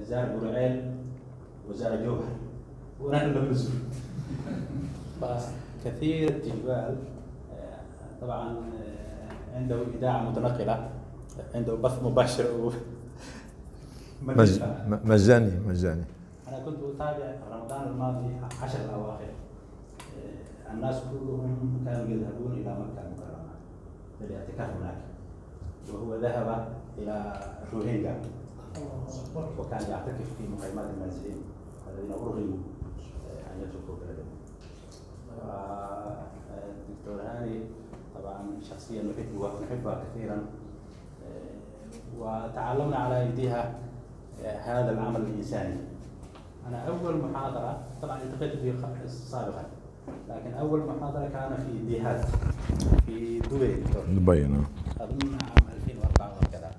زار برعيل وزار جوهر ونحن لم نزور فكثير التجوال آه، طبعا آه، عنده إذاعة متنقلة عنده بث مباشر و مج... م- مجاني مجاني أنا كنت أتابع رمضان الماضي عشر الأواخر آه، الناس كلهم كانوا يذهبون إلى مكة المكرمة للاعتكاف هناك وهو ذهب إلى روهينجا وكان يعتكف في مخيمات المنزلين الذين أرغموا آه، أن يتركوا بلدهم آه، الدكتور هاني طبعا شخصية نحبها نحبها كثيرا آه، وتعلمنا على أيديها آه، هذا العمل الإنساني أنا أول محاضرة طبعا التقيت به خ- سابقا لكن أول محاضرة كان في ديهات في دبي دكتور دبي نعم أظن عام 2004 وكذا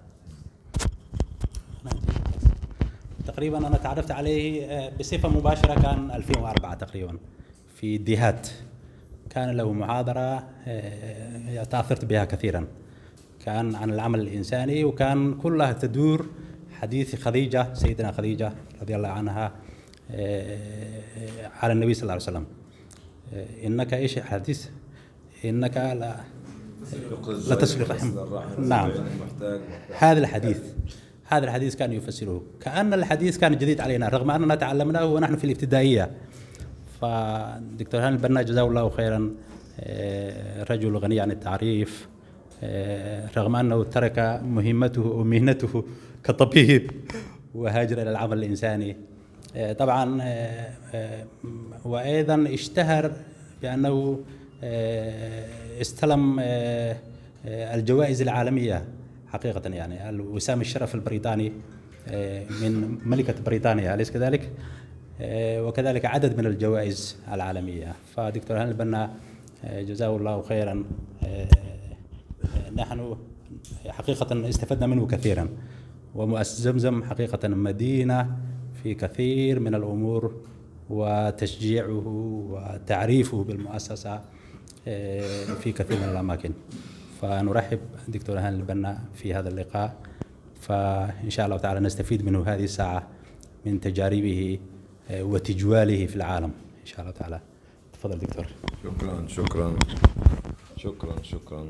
تقريبا أنا تعرفت عليه آه، بصفة مباشرة كان 2004 تقريبا في ديهات كان له محاضرة آه، تأثرت بها كثيرا كان عن العمل الإنساني وكان كلها تدور حديث خديجة سيدنا خديجة رضي الله عنها آه، على النبي صلى الله عليه وسلم آه، إنك إيش حديث إنك لا لا تصل الرحم نعم هذا الحديث هذا الحديث كان يفسره كأن الحديث كان جديد علينا رغم أننا تعلمناه ونحن في الابتدائية فدكتور هاني البنا جزاه الله خيرا آه، رجل غني عن التعريف آه، رغم أنه ترك مهمته ومهنته كطبيب وهاجر إلى العمل الإنساني آه، طبعا آه، آه، وأيضا اشتهر بأنه آه، استلم آه، آه، الجوائز العالمية حقيقة يعني الوسام الشرف البريطاني آه، من ملكة بريطانيا أليس كذلك؟ آه، وكذلك عدد من الجوائز العالمية فدكتور هاني البنا آه، جزاه الله خيرا آه، آه، نحن حقيقة استفدنا منه كثيرا ومؤسسة زمزم حقيقة مدينة في كثير من الأمور وتشجيعه وتعريفه بالمؤسسة آه، في كثير من الأماكن فنرحب دكتور هاني البنا في هذا اللقاء فإن شاء الله تعالى نستفيد منه هذه الساعة من تجاربه آه، وتجواله في العالم إن شاء الله تعالى تفضل دكتور شكرا شكرا شكرا شكرا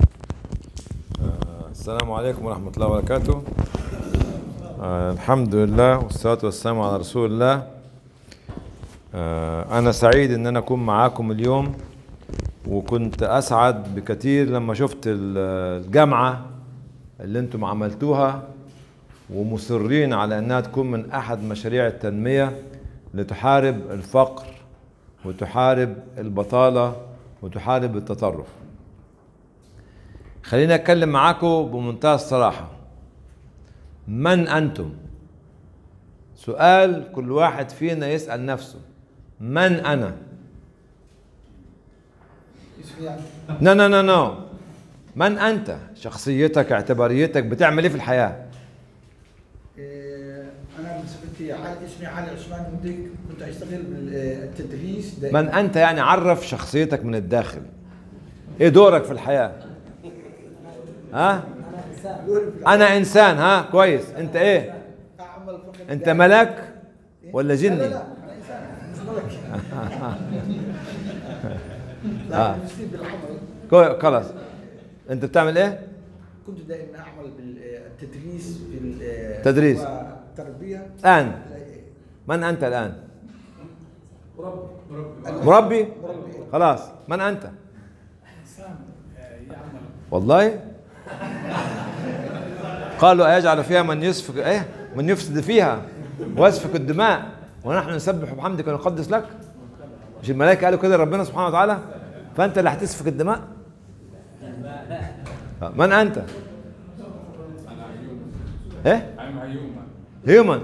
آه السلام عليكم ورحمة الله وبركاته آه الحمد لله والصلاة والسلام على رسول الله آه أنا سعيد إن أنا أكون معاكم اليوم وكنت أسعد بكثير لما شفت ال- الجامعة اللي أنتم عملتوها ومصرين على أنها تكون من أحد مشاريع التنمية لتحارب الفقر وتحارب البطالة وتحارب التطرف خليني أتكلم معاكم بمنتهى الصراحة من أنتم؟ سؤال كل واحد فينا يسأل نفسه من أنا؟ نو نو نو نو من أنت؟ شخصيتك اعتباريتك بتعمل إيه في الحياة؟ إيه، انا بصفتي علي اسمي علي عثمان مدرك كنت اشتغل بالتدريس دائما من أنت يعني عرف شخصيتك من الداخل إيه دورك في الحياة؟ ها؟ أنا إنسان ها كويس أنت إيه؟ اعمل فقط أنت ملاك ولا لا لا جني؟ لا انا انسان مش ملك آه. لكن نفسي بالعمل كوي- خلاص أنت بتعمل إيه؟ كنت دائما اعمل بالتدريس في ال- تدريس. والتربيه الآن من أنت الآن؟ مربي؟ خلاص من أنت؟ والله قالوا أيجعل فيها من يسفك إيه؟ من يفسد فيها ويسفك الدماء ونحن نسبح بحمدك ونقدس لك مش الملائكة قالوا كده لربنا سبحانه وتعالى فأنت اللي هتسفك الدماء من أنت؟ إيه؟ هيومن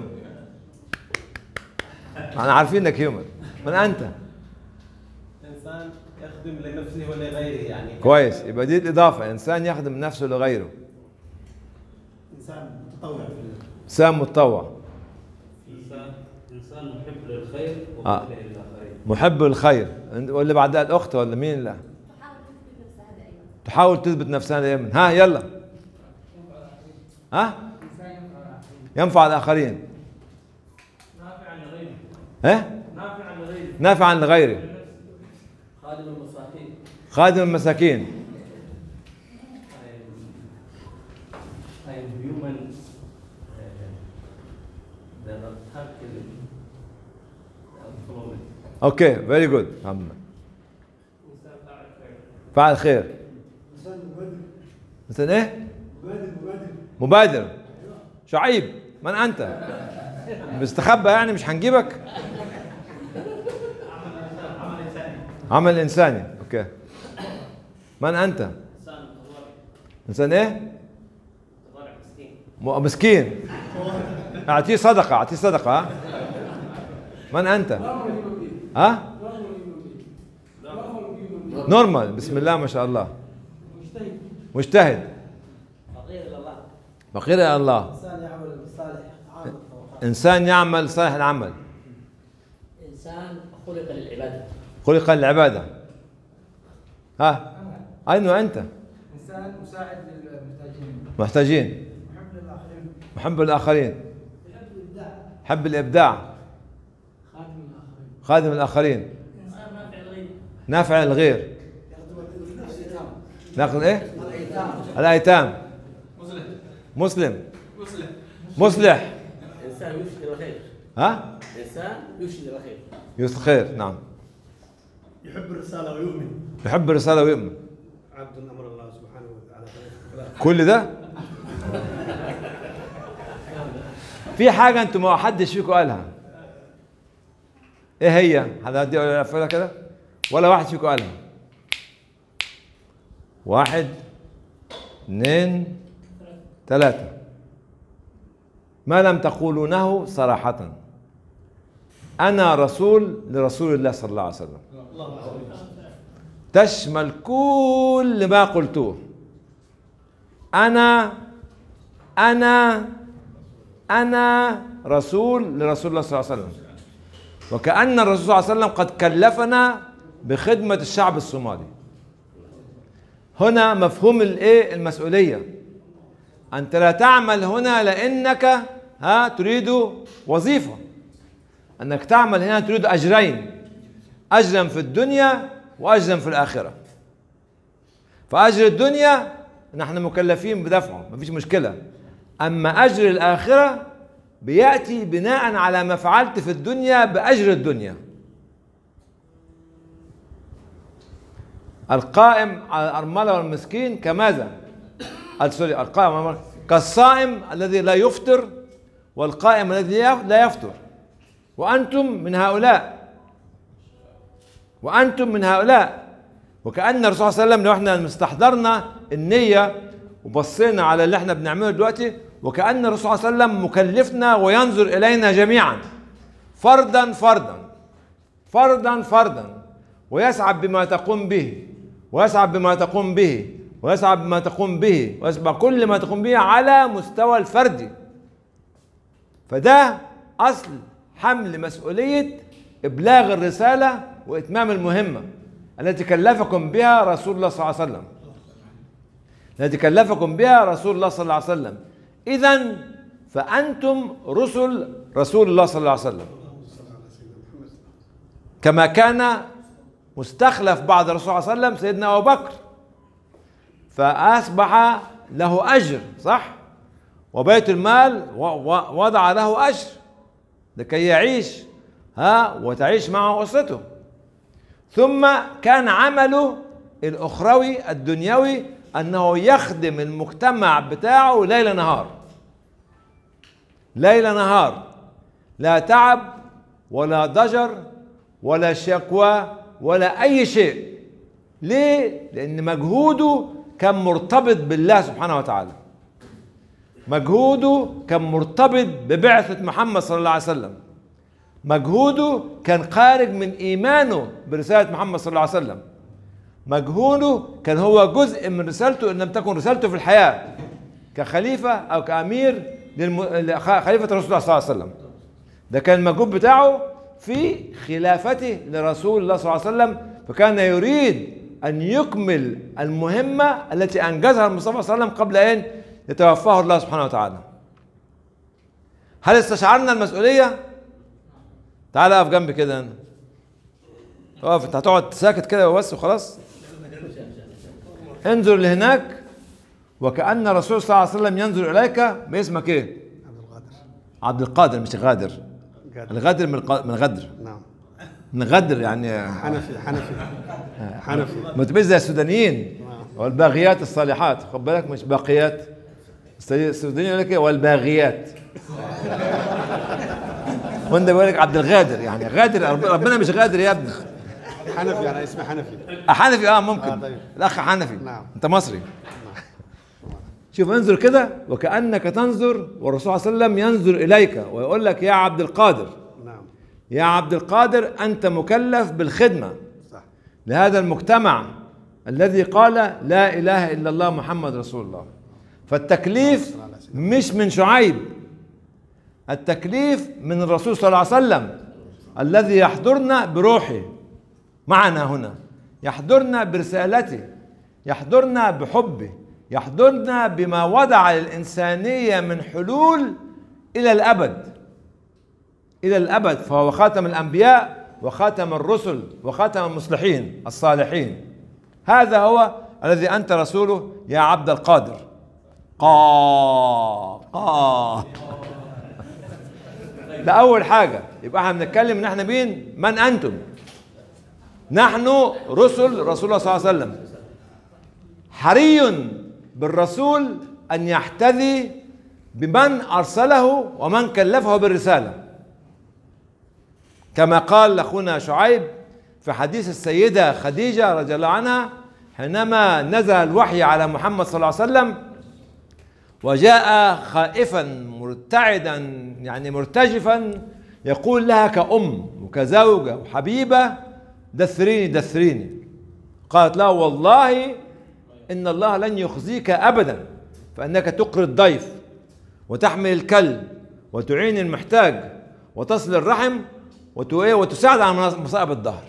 احنا عارفين انك هيومن من انت انسان يخدم لنفسه ولغيره يعني كويس يبقى دي الاضافه انسان يخدم نفسه لغيره انسان متطوع في انسان متطوع انسان انسان محب للخير آه. ومخلع للاخرين محب للخير واللي بعدها الاخت ولا مين لا تحاول تثبت نفسها دائما ها يلا ها ينفع الاخرين ها نافع عن غيره نافعا لغيره خادم المساكين خادم المساكين I am human uh, that are tackling employment. اوكي فيري جود محمد إنسان فاعل خير. فعل خير مثلا ايه مبادر شعيب من انت مستخبى يعني مش هنجيبك عمل انساني اوكي من انت إنسان تضرع انسان ايه تضرع مسكين. م- مسكين اعطيه صدقه اعطيه صدقه ها من انت ها نورمال بسم الله ما شاء الله مجتهد فقير إلى الله. فقير الى الله انسان يعمل صالح عامل انسان يعمل صالح العمل إنسان خلق للعبادة خلق للعباده ها اينه انت انسان مساعد للمحتاجين محتاجين محب للاخرين محب للاخرين يحب الابداع حب الابداع خادم الاخرين خادم الاخرين إنسان نافع لغيره نافع للغير يخدم الايتام ناخذ ايه الايتام الايتام مسلم مصلح إنسان يرشد الخير ها إنسان يرشد الخير يوسف خير نعم يحب الرسالة ويؤمن يحب الرساله ويؤمن عبد أمر الله سبحانه وتعالى كل ده في حاجة انتم ما حدش فيكم قالها ايه هي؟ حد هدي اقفلها كده؟ ولا واحد فيكم قالها واحد اثنين ثلاثة ما لم تقولونه صراحة أنا رسول لرسول الله صلى الله عليه وسلم تشمل كل ما قلتوه أنا أنا أنا رسول لرسول الله صلى الله عليه وسلم وكأن الرسول صلى الله عليه وسلم قد كلفنا بخدمة الشعب الصومالي هنا مفهوم الايه المسؤولية أنت لا تعمل هنا لأنك ها تريد وظيفة أنك تعمل هنا تريد أجرين أجرا في الدنيا وأجرا في الآخرة فأجر الدنيا نحن مكلفين بدفعه ما فيش مشكلة أما أجر الآخرة بيأتي بناء على ما فعلت في الدنيا بأجر الدنيا القائم على الأرملة والمسكين كماذا؟ قال سوري القائم على الأرملة كالصائم الذي لا يفطر والقائم الذي لا يفطر وأنتم من هؤلاء وأنتم من هؤلاء وكأن الرسول صلى الله عليه وسلم لو احنا استحضرنا النية وبصينا على اللي احنا بنعمله دلوقتي وكأن الرسول صلى الله عليه وسلم مكلفنا وينظر إلينا جميعا فردا فردا فردا فردا ويسعد بما تقوم به ويسعد بما تقوم به ويسعد بما تقوم به ويسعد كل ما تقوم به على مستوى الفردي فده أصل حمل مسؤولية إبلاغ الرسالة وإتمام المهمة التي كلفكم بها رسول الله صلى الله عليه وسلم التي كلفكم بها رسول الله صلى الله عليه وسلم إذا فأنتم رسل رسول الله صلى الله عليه وسلم كما كان مستخلف بعد الرسول صلى الله عليه وسلم سيدنا أبو بكر فأصبح له أجر صح وبيت المال وضع له أجر لكي يعيش ها وتعيش معه أسرته ثم كان عمله الأخروي الدنيوي أنه يخدم المجتمع بتاعه ليل نهار ليل نهار لا تعب ولا ضجر ولا شكوى ولا أي شيء ليه؟ لأن مجهوده كان مرتبط بالله سبحانه وتعالى مجهوده كان مرتبط ببعثة محمد صلى الله عليه وسلم مجهوده كان خارج من إيمانه برسالة محمد صلى الله عليه وسلم مجهوده كان هو جزء من رسالته إن لم تكن رسالته في الحياة كخليفة أو كأمير للم... خليفة رسول الله صلى الله عليه وسلم ده كان المجهود بتاعه في خلافته لرسول الله صلى الله عليه وسلم فكان يريد أن يكمل المهمة التي أنجزها المصطفى صلى الله عليه وسلم قبل أن يتوفاه الله سبحانه وتعالى هل استشعرنا المسؤولية؟ تعال اقف جنبي كده انا اقف انت هتقعد ساكت كده بس وخلاص انظر لهناك وكأن الرسول صلى الله عليه وسلم ينظر إليك باسمك إيه؟ عبد القادر عبد القادر مش غادر قادر الغدر من الق... من غدر نعم من غدر يعني حنفي حنفي حنفي ما تبقاش زي السودانيين والباغيات الصالحات خد بالك مش باقيات السودانيين يقول لك إيه؟ والباغيات وانت بيقول لك عبد الغادر يعني غادر رب- ربنا مش غادر يا ابني حنفي انا اسمي حنفي حنفي اه آه، ممكن طيب. الاخ حنفي نعم. انت مصري شوف انظر كده وكانك تنظر والرسول صلى الله عليه وسلم ينظر اليك ويقول لك يا عبد القادر نعم يا عبد القادر انت مكلف بالخدمه صح لهذا المجتمع الذي قال لا اله الا الله محمد رسول الله فالتكليف مش من شعيب التكليف من الرسول صلى الله عليه وسلم الذي يحضرنا بروحه معنا هنا يحضرنا برسالته يحضرنا بحبه يحضرنا بما وضع للإنسانية من حلول إلى الأبد إلى الأبد فهو خاتم الأنبياء وخاتم الرسل وخاتم المصلحين الصالحين هذا هو الذي أنت رسوله يا عبد القادر قا قا ده أول حاجة يبقى احنا بنتكلم إن احنا مين؟ من أنتم؟ نحن رسل رسول الله صلى الله عليه وسلم حري بالرسول أن يحتذي بمن أرسله ومن كلفه بالرسالة كما قال أخونا شعيب في حديث السيدة خديجة رضي الله عنها حينما نزل الوحي على محمد صلى الله عليه وسلم وجاء خائفا مرتعدا يعني مرتجفا يقول لها كأم وكزوجة وحبيبة دثريني دثريني قالت له والله إن الله لن يخزيك أبدا فإنك تقري الضيف وتحمل الكلب وتعين المحتاج وتصل الرحم وت- إيه؟ وتساعد على مصائب الدهر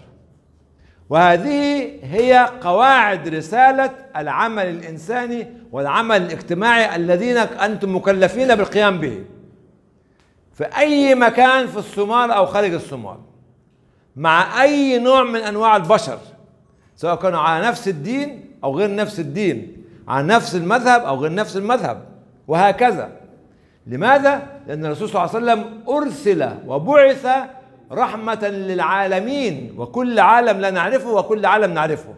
وهذه هي قواعد رسالة العمل الإنساني والعمل الاجتماعي الذين أنتم مكلفين بالقيام به في أي مكان في الصومال أو خارج الصومال مع أي نوع من أنواع البشر سواء كانوا على نفس الدين أو غير نفس الدين على نفس المذهب أو غير نفس المذهب وهكذا لماذا؟ لأن الرسول صلى الله عليه وسلم أرسل وبعث رحمة للعالمين وكل عالم لا نعرفه وكل عالم نعرفه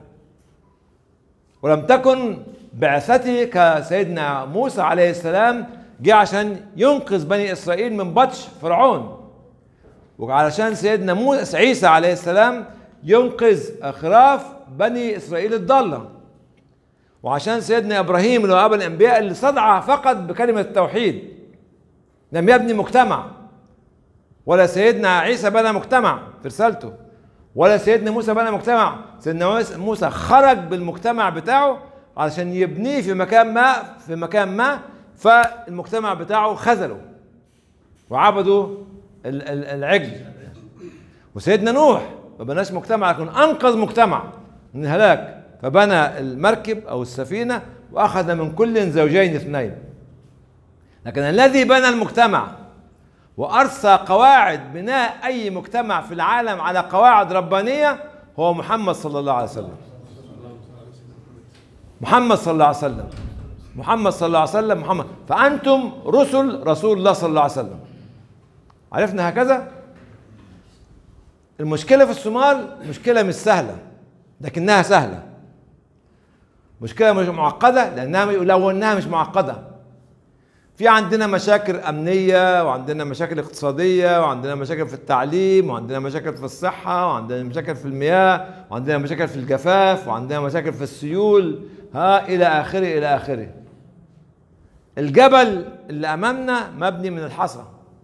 ولم تكن بعثته كسيدنا موسى عليه السلام جه عشان ينقذ بني إسرائيل من بطش فرعون وعلشان سيدنا موسى عيسى عليه السلام ينقذ خراف بني إسرائيل الضالة وعشان سيدنا إبراهيم اللي هو أبا الأنبياء اللي صدع فقط بكلمة التوحيد لم يبني مجتمع ولا سيدنا عيسى بنى مجتمع في رسالته ولا سيدنا موسى بنى مجتمع سيدنا موسى خرج بالمجتمع بتاعه علشان يبنيه في مكان ما في مكان ما فالمجتمع بتاعه خذله وعبدوا ال- ال- العجل وسيدنا نوح ما بناش مجتمع لكن انقذ مجتمع من الهلاك فبنى المركب او السفينه واخذ من كل زوجين اثنين لكن الذي بنى المجتمع وارسى قواعد بناء اي مجتمع في العالم على قواعد ربانيه هو محمد صلى الله عليه وسلم محمد صلى الله عليه وسلم محمد صلى الله عليه وسلم محمد فانتم رسل رسول الله صلى الله عليه وسلم عرفنا هكذا المشكله في الصومال مشكله مش سهله لكنها سهله مشكله مش معقده لانها لو انها مش معقده في عندنا مشاكل امنيه وعندنا مشاكل اقتصاديه وعندنا مشاكل في التعليم وعندنا مشاكل في الصحه وعندنا مشاكل في المياه وعندنا مشاكل في الجفاف وعندنا مشاكل في السيول ها الى اخره الى اخره الجبل اللي امامنا مبني من الحصى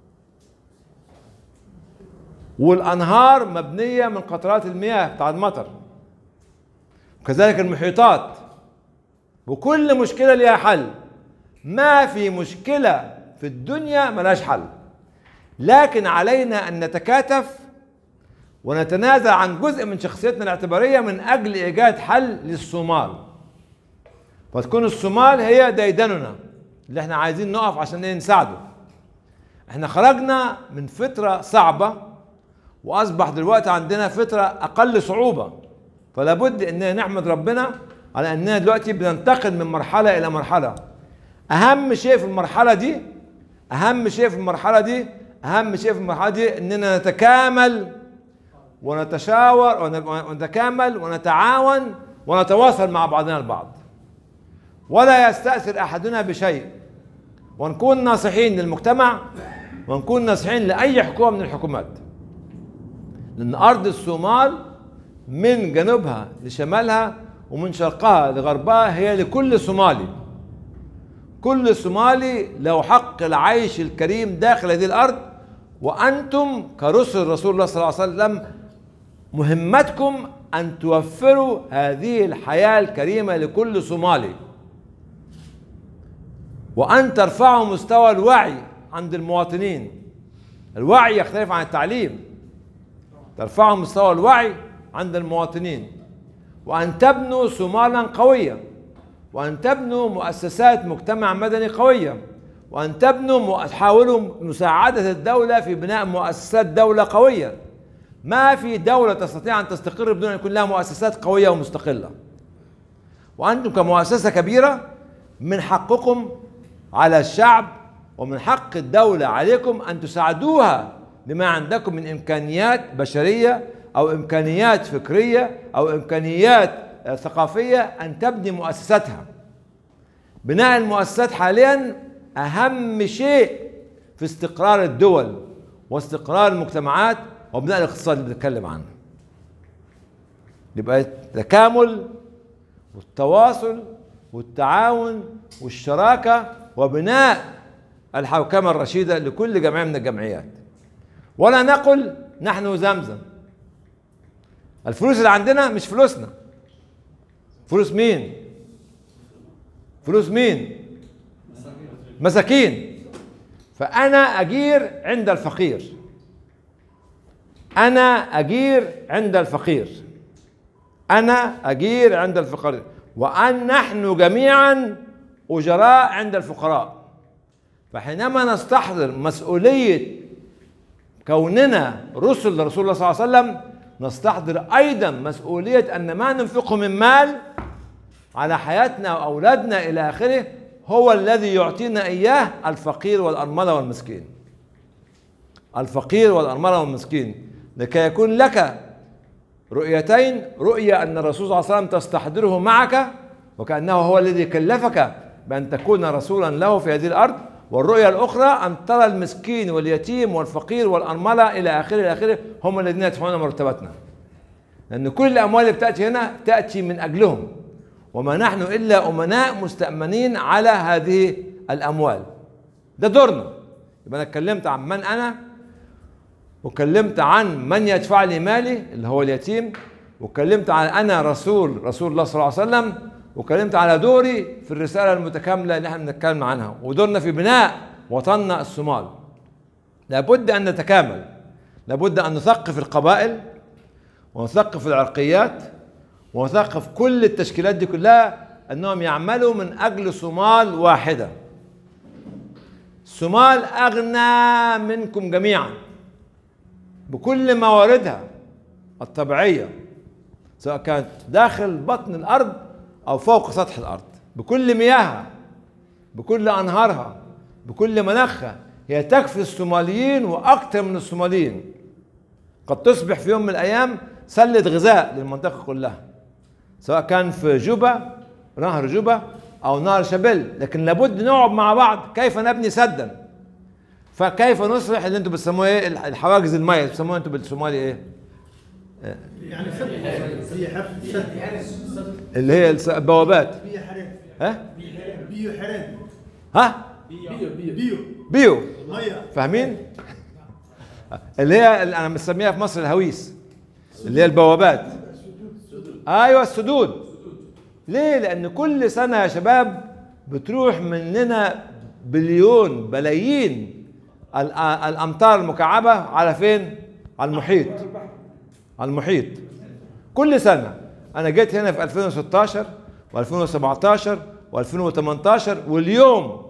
والانهار مبنيه من قطرات المياه بتاع المطر وكذلك المحيطات وكل مشكله ليها حل ما في مشكله في الدنيا ملاش حل لكن علينا ان نتكاتف ونتنازل عن جزء من شخصيتنا الاعتباريه من اجل ايجاد حل للصومال فتكون الصومال هي ديدننا اللي احنا عايزين نقف عشان ايه نساعده احنا خرجنا من فتره صعبه واصبح دلوقتي عندنا فتره اقل صعوبه فلا بد اننا نحمد ربنا على اننا دلوقتي بننتقل من مرحله الى مرحله اهم شيء في المرحله دي اهم شيء في المرحله دي اهم شيء في المرحله دي اننا نتكامل ونتشاور ون- ونتكامل ونتعاون ونتواصل مع بعضنا البعض ولا يستأثر أحدنا بشيء ونكون ناصحين للمجتمع ونكون ناصحين لأي حكومة من الحكومات لأن أرض الصومال من جنوبها لشمالها ومن شرقها لغربها هي لكل صومالي كل صومالي له حق العيش الكريم داخل هذه الأرض وأنتم كرسل رسول الله صلى الله عليه وسلم مهمتكم أن توفروا هذه الحياة الكريمة لكل صومالي وأن ترفعوا مستوى الوعي عند المواطنين الوعي يختلف عن التعليم ترفعوا مستوى الوعي عند المواطنين وأن تبنوا صومالا قوية وأن تبنوا مؤسسات مجتمع مدني قوية وأن تبنوا مؤ- تحاولوا مساعدة الدولة في بناء مؤسسات دولة قوية ما في دولة تستطيع أن تستقر بدون أن يكون لها مؤسسات قوية ومستقلة وأنتم كمؤسسة كبيرة من حقكم على الشعب ومن حق الدولة عليكم أن تساعدوها بما عندكم من إمكانيات بشرية أو إمكانيات فكرية أو إمكانيات آه، ثقافية أن تبني مؤسساتها بناء المؤسسات حاليا أهم شيء في استقرار الدول واستقرار المجتمعات وبناء الاقتصاد اللي بنتكلم عنه يبقى التكامل والتواصل والتعاون والشراكة وبناء الحوكمة الرشيدة لكل جمعية من الجمعيات ولا نقل نحن زمزم الفلوس اللي عندنا مش فلوسنا فلوس مين فلوس مين مساكين فأنا أجير عند الفقير أنا أجير عند الفقير أنا أجير عند الفقراء وأن نحن جميعا أجراء عند الفقراء فحينما نستحضر مسؤولية كوننا رسل لرسول الله صلى الله عليه وسلم نستحضر أيضا مسؤولية أن ما ننفقه من مال على حياتنا وأولادنا إلى آخره هو الذي يعطينا إياه الفقير والأرملة والمسكين الفقير والأرملة والمسكين لكي يكون لك رؤيتين رؤية أن الرسول صلى الله عليه وسلم تستحضره معك وكأنه هو الذي كلفك بأن تكون رسولا له في هذه الأرض والرؤية الأخرى أن ترى المسكين واليتيم والفقير والأرملة إلى آخره إلى آخره هم الذين يدفعون مرتباتنا لأن كل الأموال اللي بتأتي هنا تأتي من أجلهم وما نحن إلا أمناء مستأمنين على هذه الأموال ده دورنا يبقى أنا اتكلمت عن من أنا وكلمت عن من يدفع لي مالي اللي هو اليتيم وكلمت عن انا رسول رسول الله صلى الله عليه وسلم وكلمت على دوري في الرساله المتكامله اللي احنا بنتكلم عنها ودورنا في بناء وطننا الصومال لابد ان نتكامل لابد ان نثقف القبائل ونثقف العرقيات ونثقف كل التشكيلات دي كلها انهم يعملوا من اجل صومال واحده الصومال اغنى منكم جميعا بكل مواردها الطبيعية سواء كانت داخل بطن الأرض أو فوق سطح الأرض بكل مياهها بكل أنهارها بكل مناخها هي تكفي الصوماليين وأكثر من الصوماليين قد تصبح في يوم من الأيام سلة غذاء للمنطقة كلها سواء كان في جوبا نهر جوبا أو نهر شبل لكن لابد نقعد مع بعض كيف نبني سدا فكيف نصلح اللي انتم بتسموه ايه الحواجز الميه بتسموها انتم بالصومالي ايه يعني سد هي حرب سد اللي هي الس- البوابات بيو حرب ها بيو حرب ها بيو بيو بيو بيو ميه فاهمين اللي هي اللي انا مسميها في مصر الهويس اللي هي البوابات ايوه السدود ليه لان كل سنه يا شباب بتروح مننا بليون بلايين ال- الامتار المكعبه على فين على المحيط على المحيط كل سنه انا جيت هنا في 2016 و2017 و2018 واليوم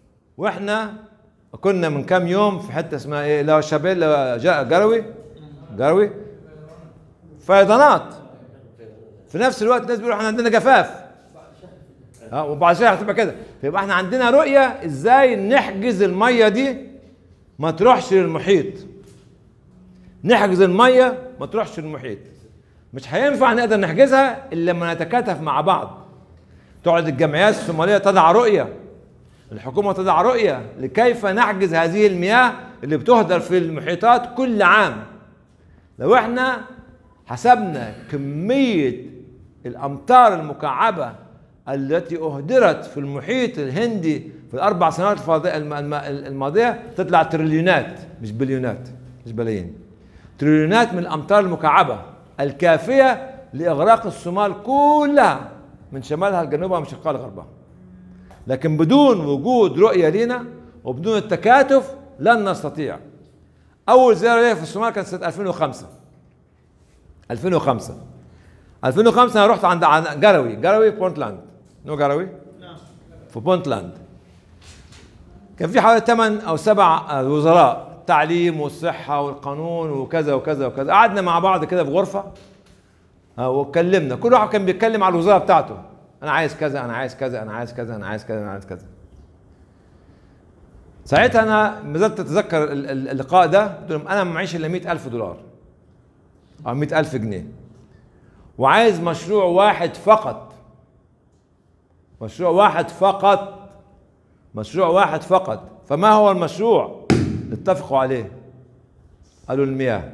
واحنا كنا من كام يوم في حته اسمها ايه لا شابيل لا جا- جروي قروي فيضانات في نفس الوقت الناس بيقولوا احنا عندنا جفاف اه وبعد شويه هتبقى كده فيبقى احنا عندنا رؤيه ازاي نحجز الميه دي ما تروحش للمحيط نحجز الميه ما تروحش للمحيط مش هينفع نقدر نحجزها الا لما نتكاتف مع بعض تقعد الجمعيات الصوماليه تضع رؤيه الحكومه تضع رؤيه لكيف نحجز هذه المياه اللي بتهدر في المحيطات كل عام لو احنا حسبنا كميه الامطار المكعبه التي اهدرت في المحيط الهندي في الاربع سنوات الفاضي- الم- الم- الماضيه تطلع تريليونات مش بليونات مش بلايين تريليونات من الامطار المكعبه الكافيه لاغراق الصومال كلها من شمالها لجنوبها ومن شرقها لغربها لكن بدون وجود رؤيه لنا وبدون التكاتف لن نستطيع اول زياره ليا في الصومال كانت سنه 2005 2005 2005 انا رحت عند عند جروي جروي بونتلاند نو جروي في بونتلاند كان في حوالي 8 او 7 وزراء التعليم والصحه والقانون وكذا وكذا وكذا قعدنا مع بعض كده في غرفه آه، واتكلمنا كل واحد كان بيتكلم على الوزاره بتاعته انا عايز كذا انا عايز كذا انا عايز كذا انا عايز كذا انا عايز كذا ساعتها انا ما زلت اتذكر ال- ال- اللقاء ده قلت لهم انا ما معيش الا 100000 دولار او 100000 جنيه وعايز مشروع واحد فقط مشروع واحد فقط مشروع واحد فقط فما هو المشروع اللي اتفقوا عليه قالوا المياه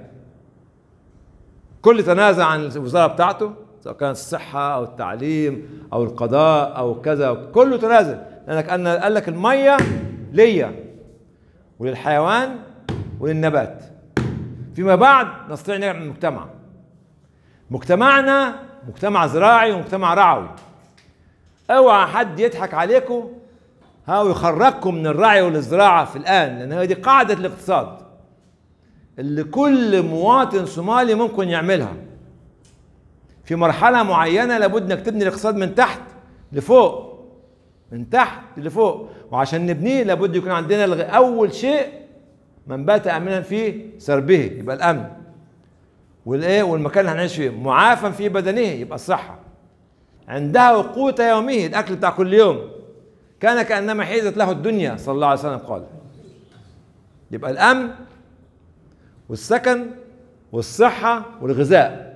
كل تنازع عن الوزاره بتاعته سواء كانت الصحه او التعليم او القضاء او كذا كله تنازل لانك أن قال لك الميه ليا وللحيوان وللنبات فيما بعد نستطيع نعمل مجتمع مجتمعنا مجتمع زراعي ومجتمع رعوي اوعى حد يضحك عليكم ها ويخرجكم من الرعي والزراعه في الان لان هي دي قاعده الاقتصاد اللي كل مواطن صومالي ممكن يعملها في مرحلة معينة لابد انك تبني الاقتصاد من تحت لفوق من تحت لفوق وعشان نبنيه لابد يكون عندنا الغ- اول شيء من بات امنا فيه سربه يبقى الامن والايه والمكان اللي هنعيش فيه معافى في بدنه يبقى الصحة عندها قوت يومه الاكل بتاع كل يوم كان كانما حيزت له الدنيا صلى الله عليه وسلم قال يبقى الامن والسكن والصحة والغذاء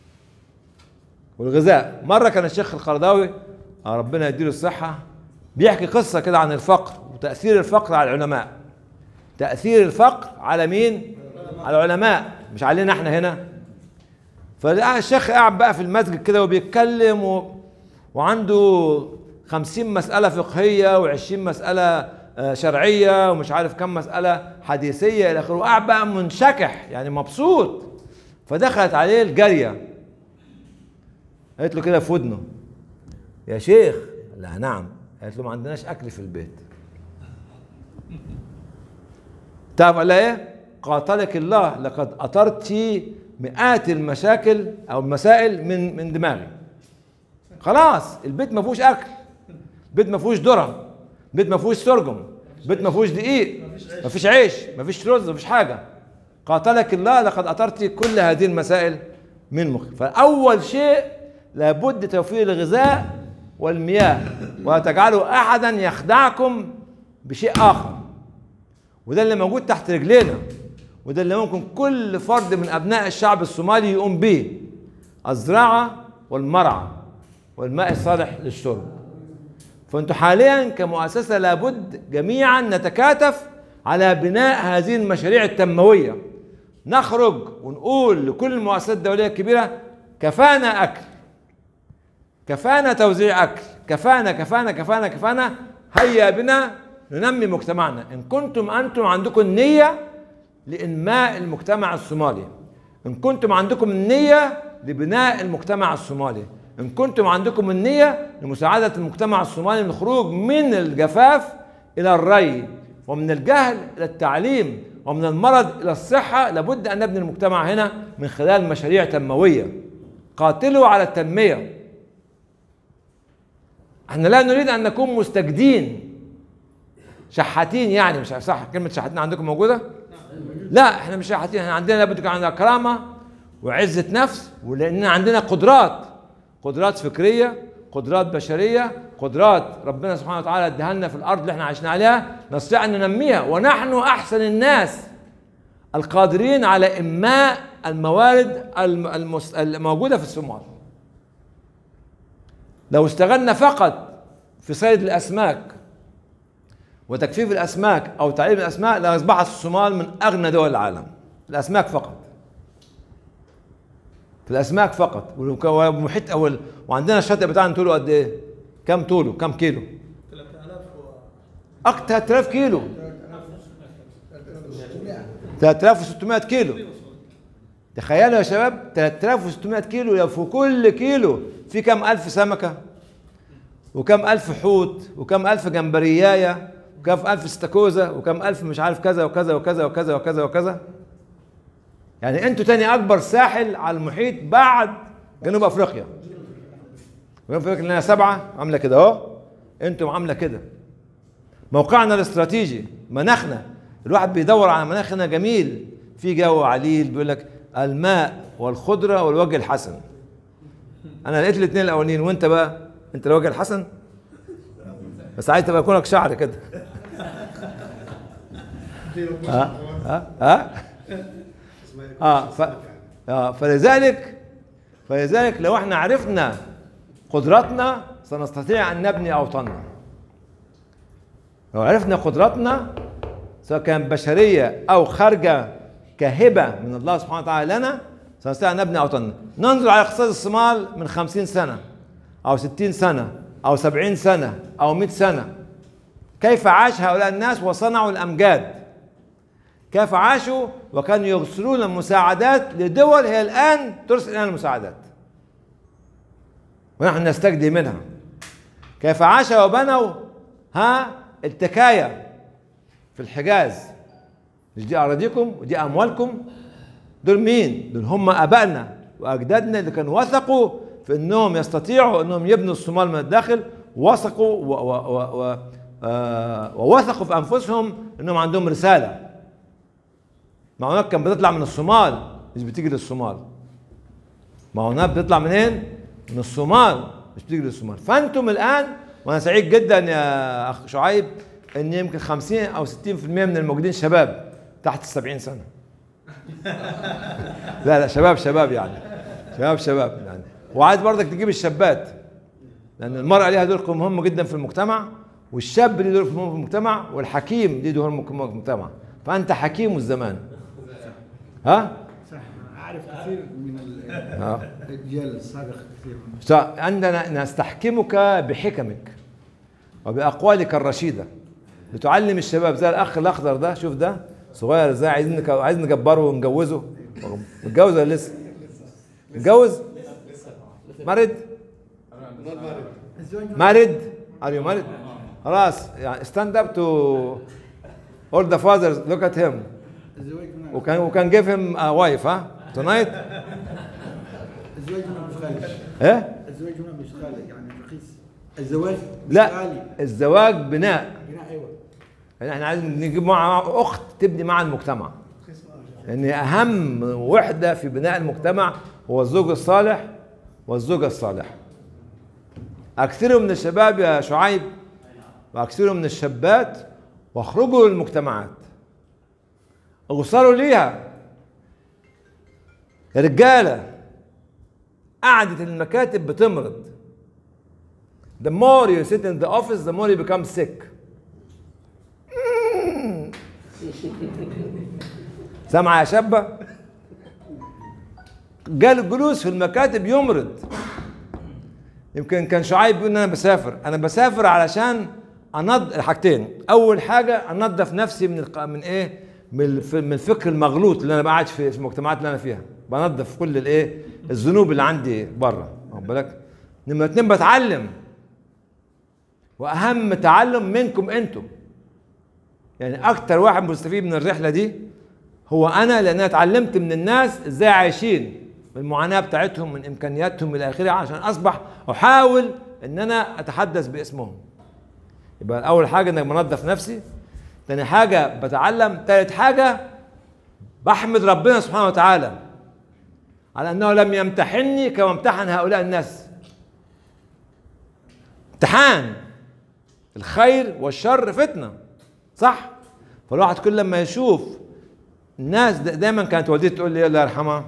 والغذاء مرة كان الشيخ القرضاوي آه ربنا يديله الصحة بيحكي قصة كده عن الفقر وتأثير الفقر على العلماء تأثير الفقر على مين؟ على العلماء مش علينا احنا هنا فلقى الشيخ قاعد بقى في المسجد كده وبيتكلم و... وعنده خمسين مسألة فقهية وعشرين مسألة آه، شرعية ومش عارف كم مسألة حديثية إلى آخره وقاعد بقى منشكح يعني مبسوط فدخلت عليه الجارية قالت له كده في ودنه يا شيخ لا نعم قالت له ما عندناش أكل في البيت تعرف قال لها ايه؟ قاتلك الله لقد أطرت مئات المشاكل أو المسائل من من دماغي خلاص البيت ما فيهوش اكل البيت ما فيهوش ذره البيت ما فيهوش سرجم البيت ما فيهوش دقيق ما فيش عيش ما فيش رز ما فيش حاجه قاتلك الله لقد اطرت كل هذه المسائل من مخ فاول شيء لابد توفير الغذاء والمياه ولا تجعلوا احدا يخدعكم بشيء اخر وده اللي موجود تحت رجلينا وده اللي ممكن كل فرد من ابناء الشعب الصومالي يقوم به الزراعه والمرعى والماء الصالح للشرب فانتوا حاليا كمؤسسه لابد جميعا نتكاتف على بناء هذه المشاريع التنمويه نخرج ونقول لكل المؤسسات الدوليه الكبيره كفانا اكل كفانا توزيع اكل كفانا كفانا كفانا كفانا هيا بنا ننمي مجتمعنا ان كنتم انتم عندكم النيه لانماء المجتمع الصومالي ان كنتم عندكم النيه لبناء المجتمع الصومالي ان كنتم عندكم النيه لمساعده المجتمع الصومالي للخروج من الجفاف الى الري ومن الجهل الى التعليم ومن المرض الى الصحه لابد ان نبني المجتمع هنا من خلال مشاريع تنمويه قاتلوا على التنميه احنا لا نريد ان نكون مستجدين شحاتين يعني مش صح كلمه شحاتين عندكم موجوده لا احنا مش شحاتين احنا عندنا لابد يكون عندنا كرامه وعزه نفس ولاننا عندنا قدرات قدرات فكريه قدرات بشريه قدرات ربنا سبحانه وتعالى اداها لنا في الارض اللي احنا عايشين عليها نستطيع ان ننميها ونحن احسن الناس القادرين على انماء الموارد الم- المس- الموجوده في الصومال لو اشتغلنا فقط في صيد الاسماك وتجفيف الاسماك او تعليم الاسماك لاصبحت الصومال من اغنى دول العالم الاسماك فقط في الاسماك فقط والك- والمحيط اول وعندنا الشاطئ بتاعنا طوله قد ايه؟ كم طوله؟ كم كيلو؟ 3000 3000 كيلو 3600 كيلو تخيلوا يا شباب 3600 كيلو لو في كل كيلو في كم ألف سمكة وكم ألف حوت وكم ألف جمبرياية وكم ألف استاكوزا وكم ألف مش عارف كذا وكذا وكذا وكذا وكذا وكذا يعني انتوا تاني أكبر ساحل على المحيط بعد جنوب أفريقيا جنوب أفريقيا لنا سبعة عاملة كده أهو انتم عاملة كده موقعنا الاستراتيجي مناخنا الواحد بيدور على مناخ هنا جميل في جو عليل بيقول لك الماء والخضره والوجه الحسن انا لقيت الاثنين الاولانيين وانت بقى انت الوجه الحسن بس عايز تبقى يكون لك شعر كده ها ها ها اه ف... آه فلذلك فلذلك لو احنا عرفنا قدراتنا سنستطيع ان نبني اوطاننا لو عرفنا قدراتنا سواء كانت بشريه او خارجه كهبه من الله سبحانه وتعالى لنا سنستطيع ان نبني اوطاننا ننظر على اقتصاد الصومال من خمسين سنه او ستين سنه او سبعين سنه او مئة سنه كيف عاش هؤلاء الناس وصنعوا الامجاد كيف عاشوا وكانوا يرسلون المساعدات لدول هي الان ترسل الينا المساعدات ونحن نستجدي منها كيف عاش وبنوا ها التكايا في الحجاز مش دي اراضيكم ودي اموالكم دول مين؟ دول هم ابائنا واجدادنا اللي كانوا وثقوا في انهم يستطيعوا انهم يبنوا الصومال من الداخل وثقوا و و و و آه ووثقوا في انفسهم انهم عندهم رساله معونات كانت بتطلع من الصومال مش بتيجي للصومال معونات بتطلع منين؟ من الصومال مش بتيجي للصومال فانتم الان وانا سعيد جدا يا اخ شعيب ان يمكن 50 او 60% من الموجودين شباب تحت ال 70 سنه لا لا شباب شباب يعني شباب شباب يعني وعايز برضك تجيب الشابات لان المراه ليها دور مهم جدا في المجتمع والشاب ليه دور مهم في المجتمع والحكيم ليه دور مهم في المجتمع فانت حكيم الزمان ها صح اعرف كثير من ال- ها الاجيال السابقه كثير من س- عندنا نستحكمك بحكمك وبأقوالك الرشيدة لتعلم الشباب زي الأخ الأخضر ده شوف ده صغير ازاي عايزين نك- عايز نكبره ونجوزه متجوز ولا لسه؟ متجوز؟ مارد؟ الزواج مارد؟ ار يو مارد؟ خلاص يعني ستاند اب تو all the fathers look at him الزواج هنا وكان وكان give him a wife ها tonight الزواج هنا مش غالي ايه؟ الزواج هنا مش غالي يعني رخيص الزواج مش لا غالي الزواج بناء هنا ايوه يعني احنا عايزين نجيب مع اخت تبني مع المجتمع لان اهم وحده في بناء المجتمع هو الزوج الصالح والزوجه الصالحه اكثروا من الشباب يا شعيب واكثروا من الشابات واخرجوا للمجتمعات اوصلوا ليها يا رجاله قعده المكاتب بتمرض the more you sit in the office the more you become sick سامعة يا شابة جال الجلوس في المكاتب يمرض يمكن كان شعيب بيقول ان انا بسافر انا بسافر علشان انض حاجتين اول حاجه انضف نفسي من الق... من ايه من الف... من الفكر المغلوط اللي انا قاعد في في المجتمعات اللي انا فيها بنضف كل الايه الذنوب اللي عندي بره واخد بالك نمره اتنين بتعلم واهم تعلم منكم انتم يعني اكتر واحد مستفيد من الرحله دي هو انا لان انا اتعلمت من الناس ازاي عايشين من المعاناه بتاعتهم من امكانياتهم الى اخره عشان اصبح احاول ان انا اتحدث باسمهم يبقى اول حاجه انك بنظف نفسي تاني حاجه بتعلم تالت حاجه بحمد ربنا سبحانه وتعالى على انه لم يمتحني كما امتحن هؤلاء الناس امتحان الخير والشر فتنه صح فالواحد كل لما يشوف الناس دا- دايما كانت والدتي تقول لي الله يرحمها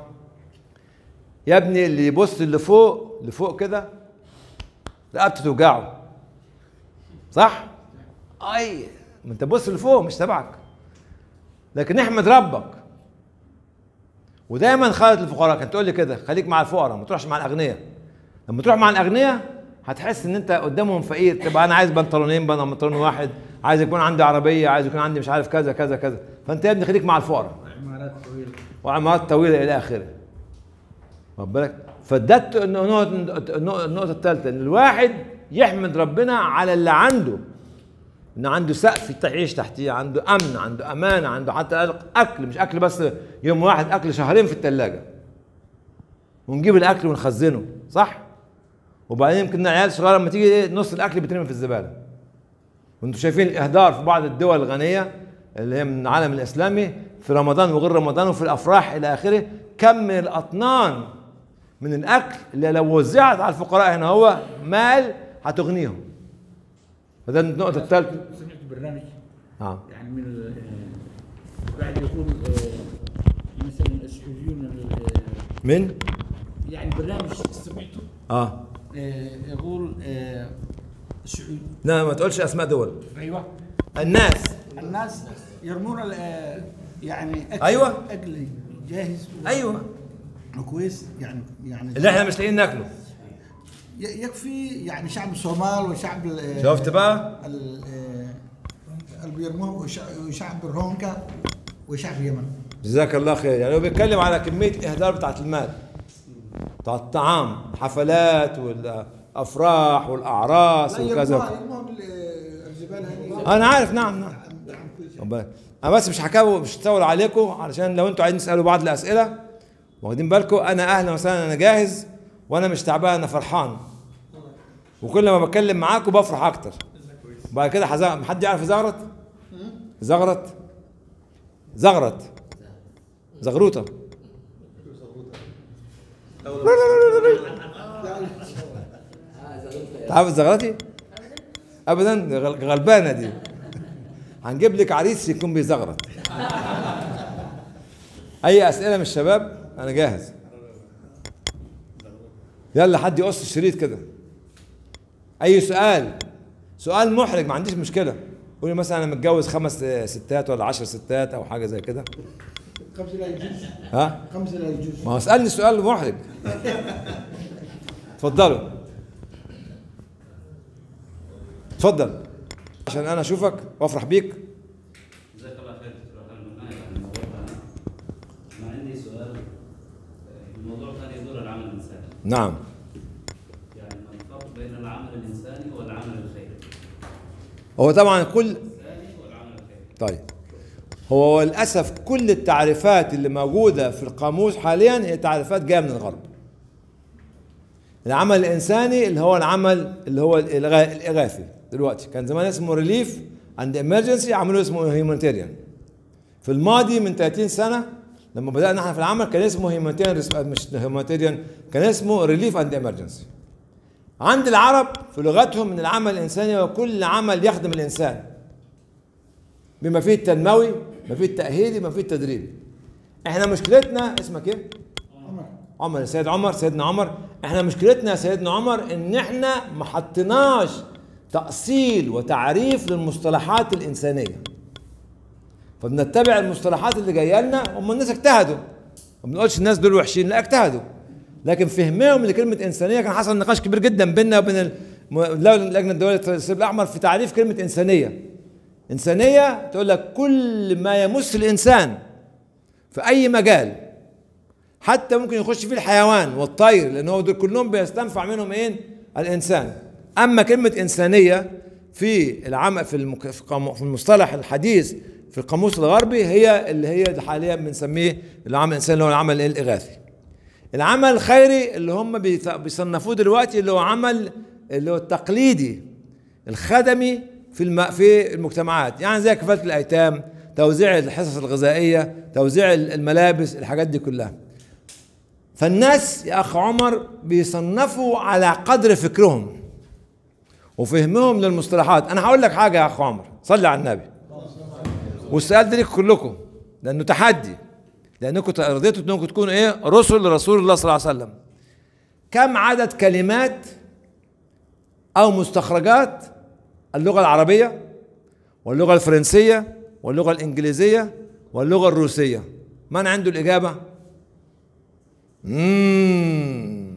يا ابني اللي يبص لفوق لفوق كده رقبته توجعه صح؟ اي ما انت بص لفوق مش تبعك لكن احمد ربك ودايما خالد الفقراء كانت تقول لي كده خليك مع الفقراء ما تروحش مع الاغنياء لما تروح مع الاغنياء هتحس ان انت قدامهم فقير تبقى انا عايز بنطلونين بدل بنطلون واحد عايز يكون عندي عربيه عايز يكون عندي مش عارف كذا كذا كذا فانت يا ابني خليك مع الفقراء عمارات طويله وعمارات طويله الى اخره واخد بالك فدت النقطه النقطه الثالثه ان الواحد يحمد ربنا على اللي عنده ان عنده سقف تعيش تحتيه عنده امن عنده امانه عنده حتى اكل مش اكل بس يوم واحد اكل شهرين في الثلاجه ونجيب الاكل ونخزنه صح وبعدين يمكن العيال الصغيره لما تيجي إيه، نص الاكل بيترمي في الزباله وانتم شايفين الاهدار في بعض الدول الغنيه اللي هي من العالم الاسلامي في رمضان وغير رمضان وفي الافراح الى اخره كم من الاطنان من الاكل اللي لو وزعت على الفقراء هنا هو مال هتغنيهم فده النقطه الثالثه سمعت برنامج اه يعني من ال- آه، بعد يقول آه، مثلا السعوديون ال- من آه، يعني برنامج سمعته اه آه، يقول آه، السعود لا ما تقولش اسماء دول ايوه الناس الناس يرمون ال- آه، يعني اكل أيوة. اكل جاهز ايوه كويس يعني يعني اللي احنا مش لاقيين ناكله ي- يكفي يعني شعب الصومال وشعب ال- شفت بقى ال- آه، اللي بيرموه وشع- وشعب الرونكا وشعب اليمن جزاك الله خير يعني هو بيتكلم على كميه الاهدار بتاعت المال بتاعت الطعام حفلات والافراح والاعراس لا وكذا يرموها يرموها بالزباله هذه انا عارف نعم نعم ربنا- انا بس مش حكاوي مش هطول عليكم علشان لو انتوا عايزين تسالوا بعض الاسئله واخدين بالكم انا اهلا وسهلا انا جاهز وانا مش تعبان انا فرحان وكل ما بتكلم معاكم بفرح اكتر بعد كده حزق حد يعرف زغرت زغرت زغرت زغروطه تعرف زغرتي ابدا غل- غلبانه دي هنجيب لك عريس يكون بيزغرط اي اسئله من الشباب انا جاهز يلا حد يقص الشريط كده اي سؤال سؤال محرج ما عنديش مشكله قولي مثلا انا متجوز خمس ستات ولا عشر ستات او حاجه زي كده خمسه لا يجوز ها خمسه لا يجوز ما هو اسالني سؤال محرج اتفضلوا اتفضل عشان انا اشوفك وافرح بيك جزاك الله خير دكتور اهلا معايا عن الموضوع ده. انا عندي سؤال آه، الموضوع كان يدور عن العمل الانساني نعم يعني ما الفرق بين العمل الانساني والعمل الخيري هو طبعا كل الانساني والعمل الخيري طيب هو للاسف كل التعريفات اللي موجوده في القاموس حاليا هي تعريفات جايه من الغرب العمل الانساني اللي هو العمل اللي هو الإغا- الاغاثي دلوقتي كان زمان اسمه ريليف اند امرجنسي عملوه اسمه هيومانيتيريان في الماضي من 30 سنه لما بدانا احنا في العمل كان اسمه هيومانيتيريان مش هيومانيتيريان كان اسمه ريليف اند امرجنسي عند العرب في لغتهم من العمل الانساني هو كل عمل يخدم الانسان بما فيه التنموي ما فيه التأهيلي ما فيه التدريبي احنا مشكلتنا اسمك ايه؟ عمر عمر سيد عمر سيدنا عمر احنا مشكلتنا يا سيدنا عمر ان احنا ما حطيناش تأصيل وتعريف للمصطلحات الإنسانية فبنتبع المصطلحات اللي جايه لنا هم الناس اجتهدوا ما بنقولش الناس دول وحشين لا اجتهدوا لكن فهمهم لكلمة إنسانية كان حصل نقاش كبير جدا بيننا وبين ال- م- اللجنة الدولية للصليب الأحمر في تعريف كلمة إنسانية إنسانية تقول لك كل ما يمس الإنسان في أي مجال حتى ممكن يخش فيه الحيوان والطير لان هو دول كلهم بيستنفع منهم ايه الانسان اما كلمه انسانيه في العم في المك... في قام- في المصطلح الحديث في القاموس الغربي هي اللي هي حاليا بنسميه العمل الانساني اللي هو العمل الاغاثي العمل الخيري اللي هم بيت- بيصنفوه دلوقتي اللي هو عمل اللي هو التقليدي الخدمي في الم... في المجتمعات يعني زي كفاله الايتام توزيع الحصص الغذائيه توزيع الملابس الحاجات دي كلها فالناس يا اخ عمر بيصنفوا على قدر فكرهم وفهمهم للمصطلحات انا هقول لك حاجه يا اخ عمر صلي على النبي والسؤال ده ليكم كلكم لانه تحدي لانكم رضيتوا انكم تكونوا ايه رسل لرسول الله صلى الله عليه وسلم كم عدد كلمات او مستخرجات اللغه العربيه واللغه الفرنسيه واللغه الانجليزيه واللغه الروسيه من عنده الاجابه مم.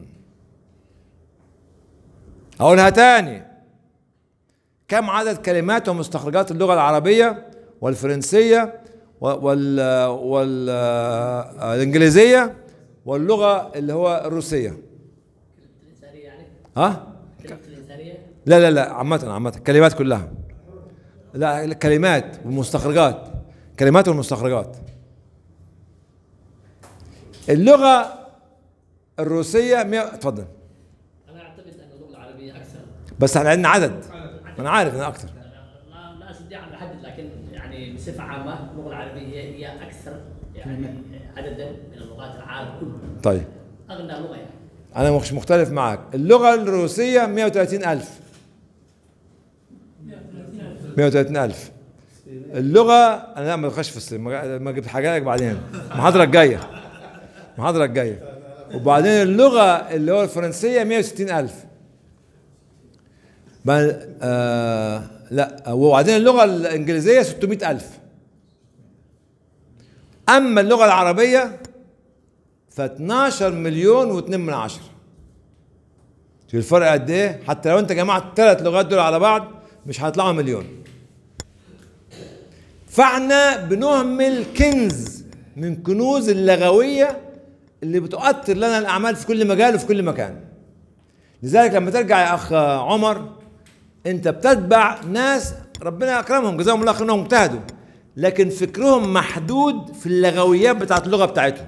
اقولها تاني كم عدد كلمات ومستخرجات اللغه العربيه والفرنسيه وال وال الانجليزيه واللغه اللي هو الروسيه الإنسانية يعني ها كلمة الإنسانية لا لا لا عامة عامة الكلمات كلها لا الكلمات والمستخرجات كلمات والمستخرجات اللغة الروسية مية اتفضل أنا أعتقد أن اللغة العربية أكثر بس احنا عندنا عدد انا عارف ان اكثر لا لا أستطيع أن أحدد لكن يعني بصفة عامة اللغة العربية هي هي أكثر يعني عددا من اللغات العالم كله طيب أغنى لغة يعني انا مش مختلف معك اللغة الروسية 130 ألف 130 ألف اللغة أنا لا ما دخلش في الصين ما ما جبت حاجة لك بعدين المحاضرة الجاية المحاضرة الجاية وبعدين اللغة اللي هو الفرنسية 160 ألف بل آه لا وبعدين اللغة الإنجليزية 600 ألف أما اللغة العربية ف 12 مليون و2 من عشرة شوف الفرق قد ايه حتى لو انت جمعت الثلاث لغات دول على بعض مش هيطلعوا مليون فاحنا بنهمل كنز من كنوز اللغويه اللي بتؤثر لنا الاعمال في كل مجال وفي كل مكان لذلك لما ترجع يا اخ عمر انت بتتبع ناس ربنا اكرمهم جزاهم الله خير انهم اجتهدوا لكن فكرهم محدود في اللغويات بتاعت اللغه بتاعتهم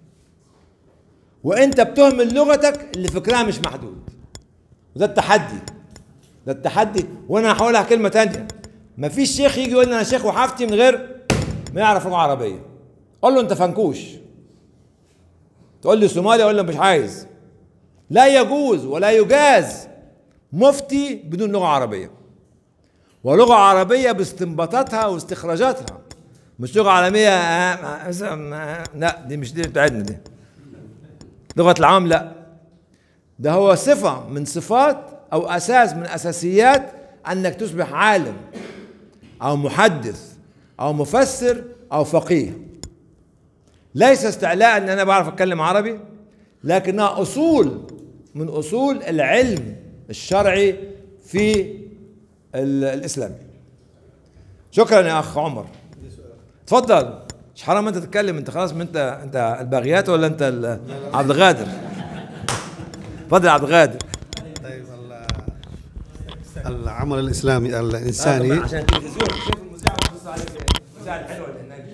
وانت بتهمل لغتك اللي فكرها مش محدود وده التحدي ده التحدي وانا هقولها كلمه تانية مفيش شيخ يجي يقول لي انا شيخ وحافتي من غير ما يعرف لغه عربيه قول له انت فنكوش تقول لي صومالي اقول له مش عايز لا يجوز ولا يجاز مفتي بدون لغه عربيه ولغه عربيه باستنباطاتها واستخراجاتها مش لغه عالميه آه، آه، آه، لا دي مش دي بتاعتنا دي لغه العام لا ده هو صفه من صفات او اساس من اساسيات انك تصبح عالم او محدث او مفسر او فقيه ليس استعلاء ان انا بعرف اتكلم عربي لكنها اصول من اصول العلم الشرعي في ال- الاسلام شكرا يا اخ عمر تفضل مش حرام انت تتكلم انت خلاص من انت انت الباغيات ولا انت ال- عبد الغادر تفضل يا عبد الغادر طيب ال- العمل الاسلامي الانساني عشان التلفزيون شوف المذيع بص عليك المذيع الحلوه اللي هناك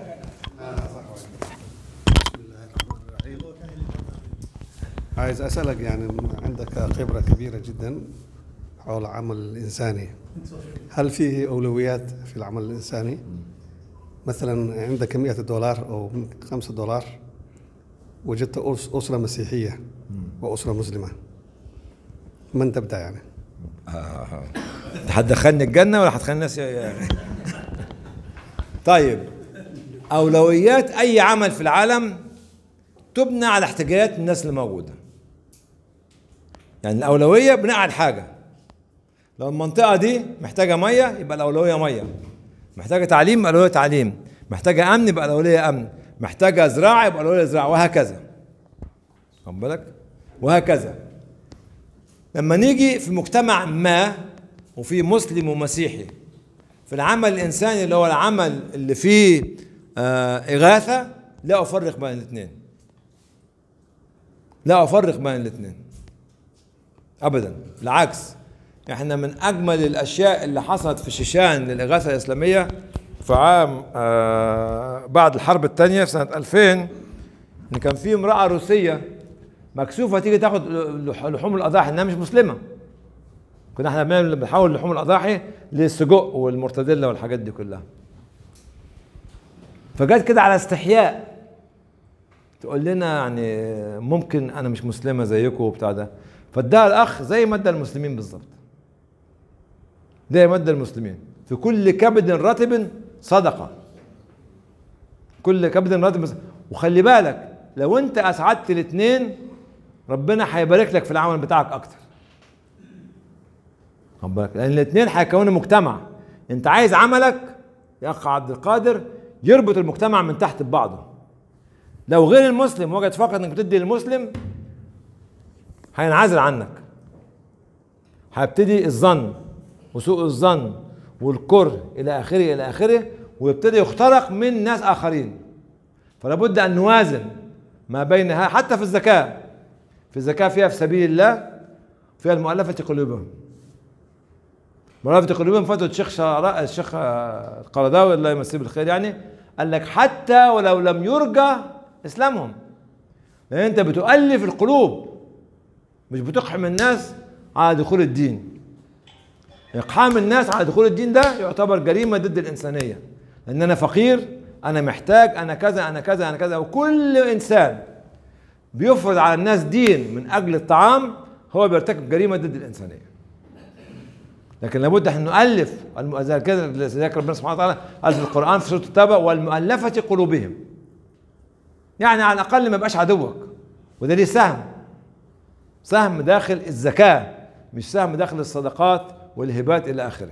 عايز اسالك يعني عندك خبره كبيره جدا حول العمل الانساني هل فيه اولويات في العمل الانساني مثلا عندك 100 دولار او 5 دولار وجدت أس- اسره مسيحيه واسره مسلمه من تبدا يعني هتدخلني الجنه ولا هتخلي الناس ي- طيب اولويات اي عمل في العالم تبنى على احتياجات الناس اللي موجوده يعني الاولويه بناء على الحاجه لو المنطقه دي محتاجه ميه يبقى الاولويه ميه محتاجه تعليم يبقى الاولويه تعليم محتاجه امن يبقى الاولويه امن محتاجه زراعه يبقى الاولويه زراعه وهكذا خد بالك وهكذا لما نيجي في مجتمع ما وفي مسلم ومسيحي في العمل الانساني اللي هو العمل اللي فيه آه اغاثه لا افرق بين الاثنين لا افرق بين الاثنين ابدا بالعكس احنا من اجمل الاشياء اللي حصلت في الشيشان للاغاثه الاسلاميه في عام آه بعد الحرب الثانيه في سنه 2000 ان كان في امراه روسيه مكسوفه تيجي تاخد لح- لحوم الاضاحي انها مش مسلمه كنا احنا بنعمل- بنحول لحوم الاضاحي للسجق والمرتديلا والحاجات دي كلها فجت كده على استحياء تقول لنا يعني ممكن انا مش مسلمه زيكم وبتاع ده فاداها الاخ زي ما ادى المسلمين بالظبط زي ما ادى المسلمين في كل كبد رطب صدقه كل كبد رطب صدقة. وخلي بالك لو انت اسعدت الاثنين ربنا هيبارك لك في العمل بتاعك اكتر خد بالك لان الاثنين هيكونوا مجتمع انت عايز عملك يا اخ عبد القادر يربط المجتمع من تحت ببعضه لو غير المسلم وجد فقط انك بتدي للمسلم هينعزل عنك هيبتدي الظن وسوء الظن والكره الى اخره الى اخره ويبتدي يخترق من ناس اخرين فلا بد ان نوازن ما بينها حتى في الزكاه في الزكاه فيها في سبيل الله فيها المؤلفه قلوبهم مؤلفه قلوبهم فتوى الشيخ شعراء الشيخ آه، القرضاوي الله يمسيه بالخير يعني قال لك حتى ولو لم يرجى اسلامهم لان انت بتؤلف القلوب مش بتقحم الناس على دخول الدين اقحام الناس على دخول الدين ده يعتبر جريمه ضد الانسانيه لان انا فقير انا محتاج انا كذا انا كذا انا كذا وكل انسان بيفرض على الناس دين من اجل الطعام هو بيرتكب جريمه ضد الانسانيه لكن لابد ان نؤلف الم- زي كده زي ربنا سبحانه وتعالى قال في القران في سوره التوبه والمؤلفه قلوبهم يعني على الاقل ما يبقاش عدوك وده ليه سهم سهم داخل الزكاه مش سهم داخل الصدقات والهبات الى اخره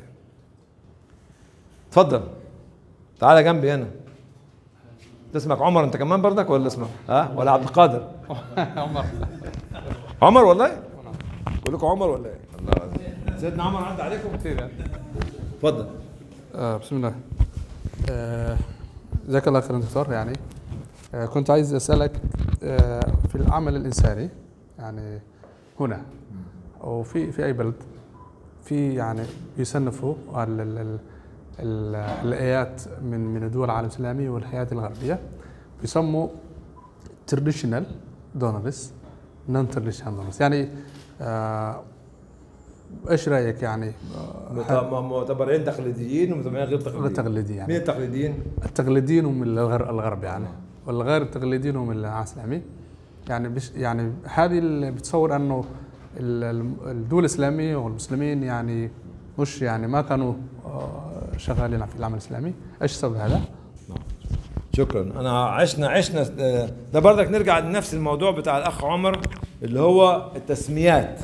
اتفضل تعالى جنبي هنا انت اسمك عمر انت كمان برضك ولا اسمك ها ولا عبد القادر عمر عمر والله كلكم عمر ولا ايه الله العظيم. سيدنا عمر عدى عليكم كثير اتفضل آه بسم الله آه، جزاك الله خيرا دكتور يعني آه كنت عايز اسالك آه في العمل الانساني يعني هنا او في في اي بلد في يعني يصنفوا ال ال ال ال الايات من من دول العالم الاسلامي والحياه الغربيه بيسموا تراديشنال دونرز نون تراديشنال دونرز يعني آه ايش رايك يعني مت- م- معتبرين تقليديين ومعتبرين غير تقليديين غير تقليدي يعني مين التقليديين؟ التقليديين هم الغرب, الغرب يعني والغير التقليديين هم العالم الاسلامي يعني بش يعني هذه اللي بتصور انه ال- ال- الدول الاسلاميه والمسلمين يعني مش يعني ما كانوا آه، شغالين في العمل الاسلامي ايش سبب هذا؟ شكرا انا عشنا عشنا ده برضك نرجع لنفس الموضوع بتاع الاخ عمر اللي هو التسميات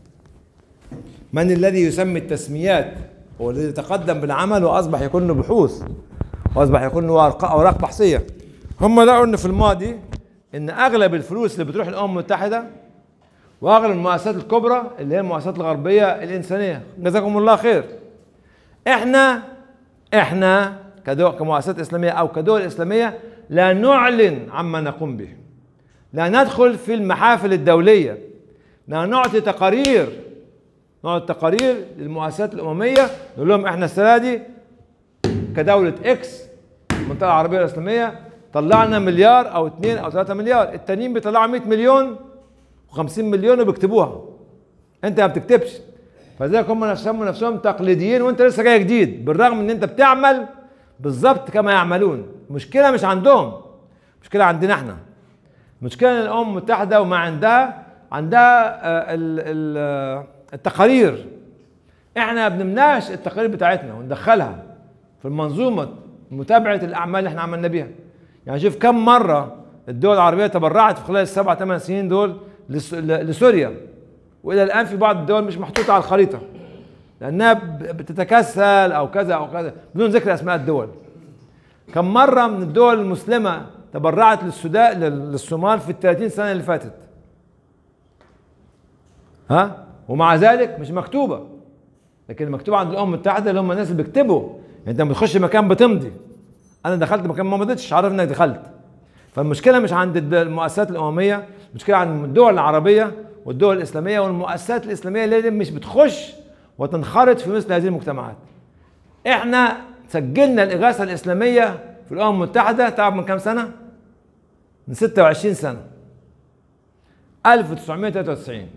من الذي يسمي التسميات هو الذي تقدم بالعمل واصبح يكون له بحوث واصبح يكون له ورق- اوراق بحثيه هم لقوا ان في الماضي ان اغلب الفلوس اللي بتروح الامم المتحده واغلب المؤسسات الكبرى اللي هي المؤسسات الغربيه الانسانيه جزاكم الله خير احنا احنا كدول كمؤسسات اسلاميه او كدول اسلاميه لا نعلن عما نقوم به لا ندخل في المحافل الدوليه لا نعطي تقارير نعطي تقارير للمؤسسات الامميه نقول لهم احنا السنه دي كدوله اكس المنطقه العربيه الاسلاميه طلعنا مليار او اثنين او ثلاثة مليار التانيين بيطلعوا 100 مليون و50 مليون وبيكتبوها انت ما بتكتبش فذلك هم نفسهم نفسهم تقليديين وانت لسه جاي جديد بالرغم ان انت بتعمل بالظبط كما يعملون المشكله مش عندهم مشكله عندنا احنا المشكله ان الامم المتحده وما عندها عندها آه، ال- ال- آه، التقارير احنا ما بنمنعش التقارير بتاعتنا وندخلها في المنظومه متابعه الاعمال اللي احنا عملنا بيها يعني شوف كم مره الدول العربيه تبرعت في خلال السبع ثمان سنين دول لس- ل- لسوريا والى الان في بعض الدول مش محطوطه على الخريطه لانها ب- بتتكسل او كذا او كذا بدون ذكر اسماء الدول كم مره من الدول المسلمه تبرعت للسودان لل- للصومال في ال 30 سنه اللي فاتت ها ومع ذلك مش مكتوبه لكن مكتوبه عند الامم المتحده اللي هم الناس اللي بيكتبوا انت لما بتخش مكان بتمضي انا دخلت مكان ما مضيتش عارف انك دخلت فالمشكله مش عند الد- المؤسسات الامميه المشكله عند الدول العربيه والدول الاسلاميه والمؤسسات الاسلاميه اللي مش بتخش وتنخرط في مثل هذه المجتمعات احنا سجلنا الاغاثه الاسلاميه في الامم المتحده تعرف من كام سنه من 26 سنه 1993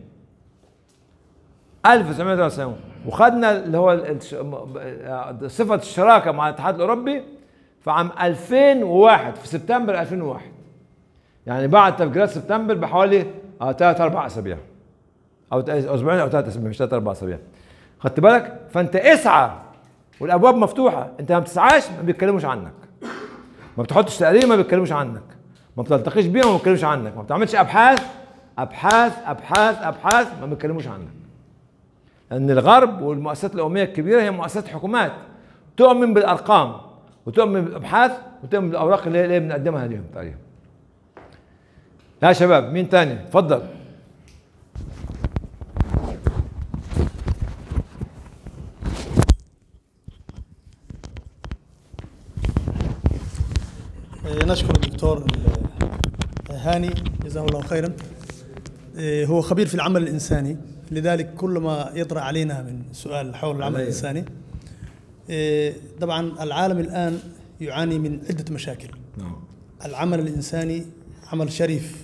1993 وخدنا اللي هو الش- م- صفه الشراكه مع الاتحاد الاوروبي في عام 2001 في سبتمبر 2001 يعني بعد تفجيرات سبتمبر بحوالي اه ثلاث اربع اسابيع او ت- اسبوعين او ثلاث اسابيع مش ثلاث اربع اسابيع خدت بالك فانت اسعى والابواب مفتوحه انت ما بتسعاش ما بيتكلموش عنك ما بتحطش تقارير ما بيتكلموش عنك ما بتلتقيش بيهم ما بيتكلموش عنك ما بتعملش ابحاث ابحاث ابحاث ابحاث ما بيتكلموش عنك لان الغرب والمؤسسات الامميه الكبيره هي مؤسسات حكومات تؤمن بالارقام وتؤمن بالابحاث وتؤمن بالاوراق اللي اللي بنقدمها لهم تقريبا يا شباب مين تاني اتفضل آه، نشكر الدكتور آه، هاني جزاه الله خيرا آه، هو خبير في العمل الإنساني لذلك كل ما يطرأ علينا من سؤال حول العمل علي. الإنساني آه، طبعا العالم الآن يعاني من عدة مشاكل نعم العمل الإنساني عمل شريف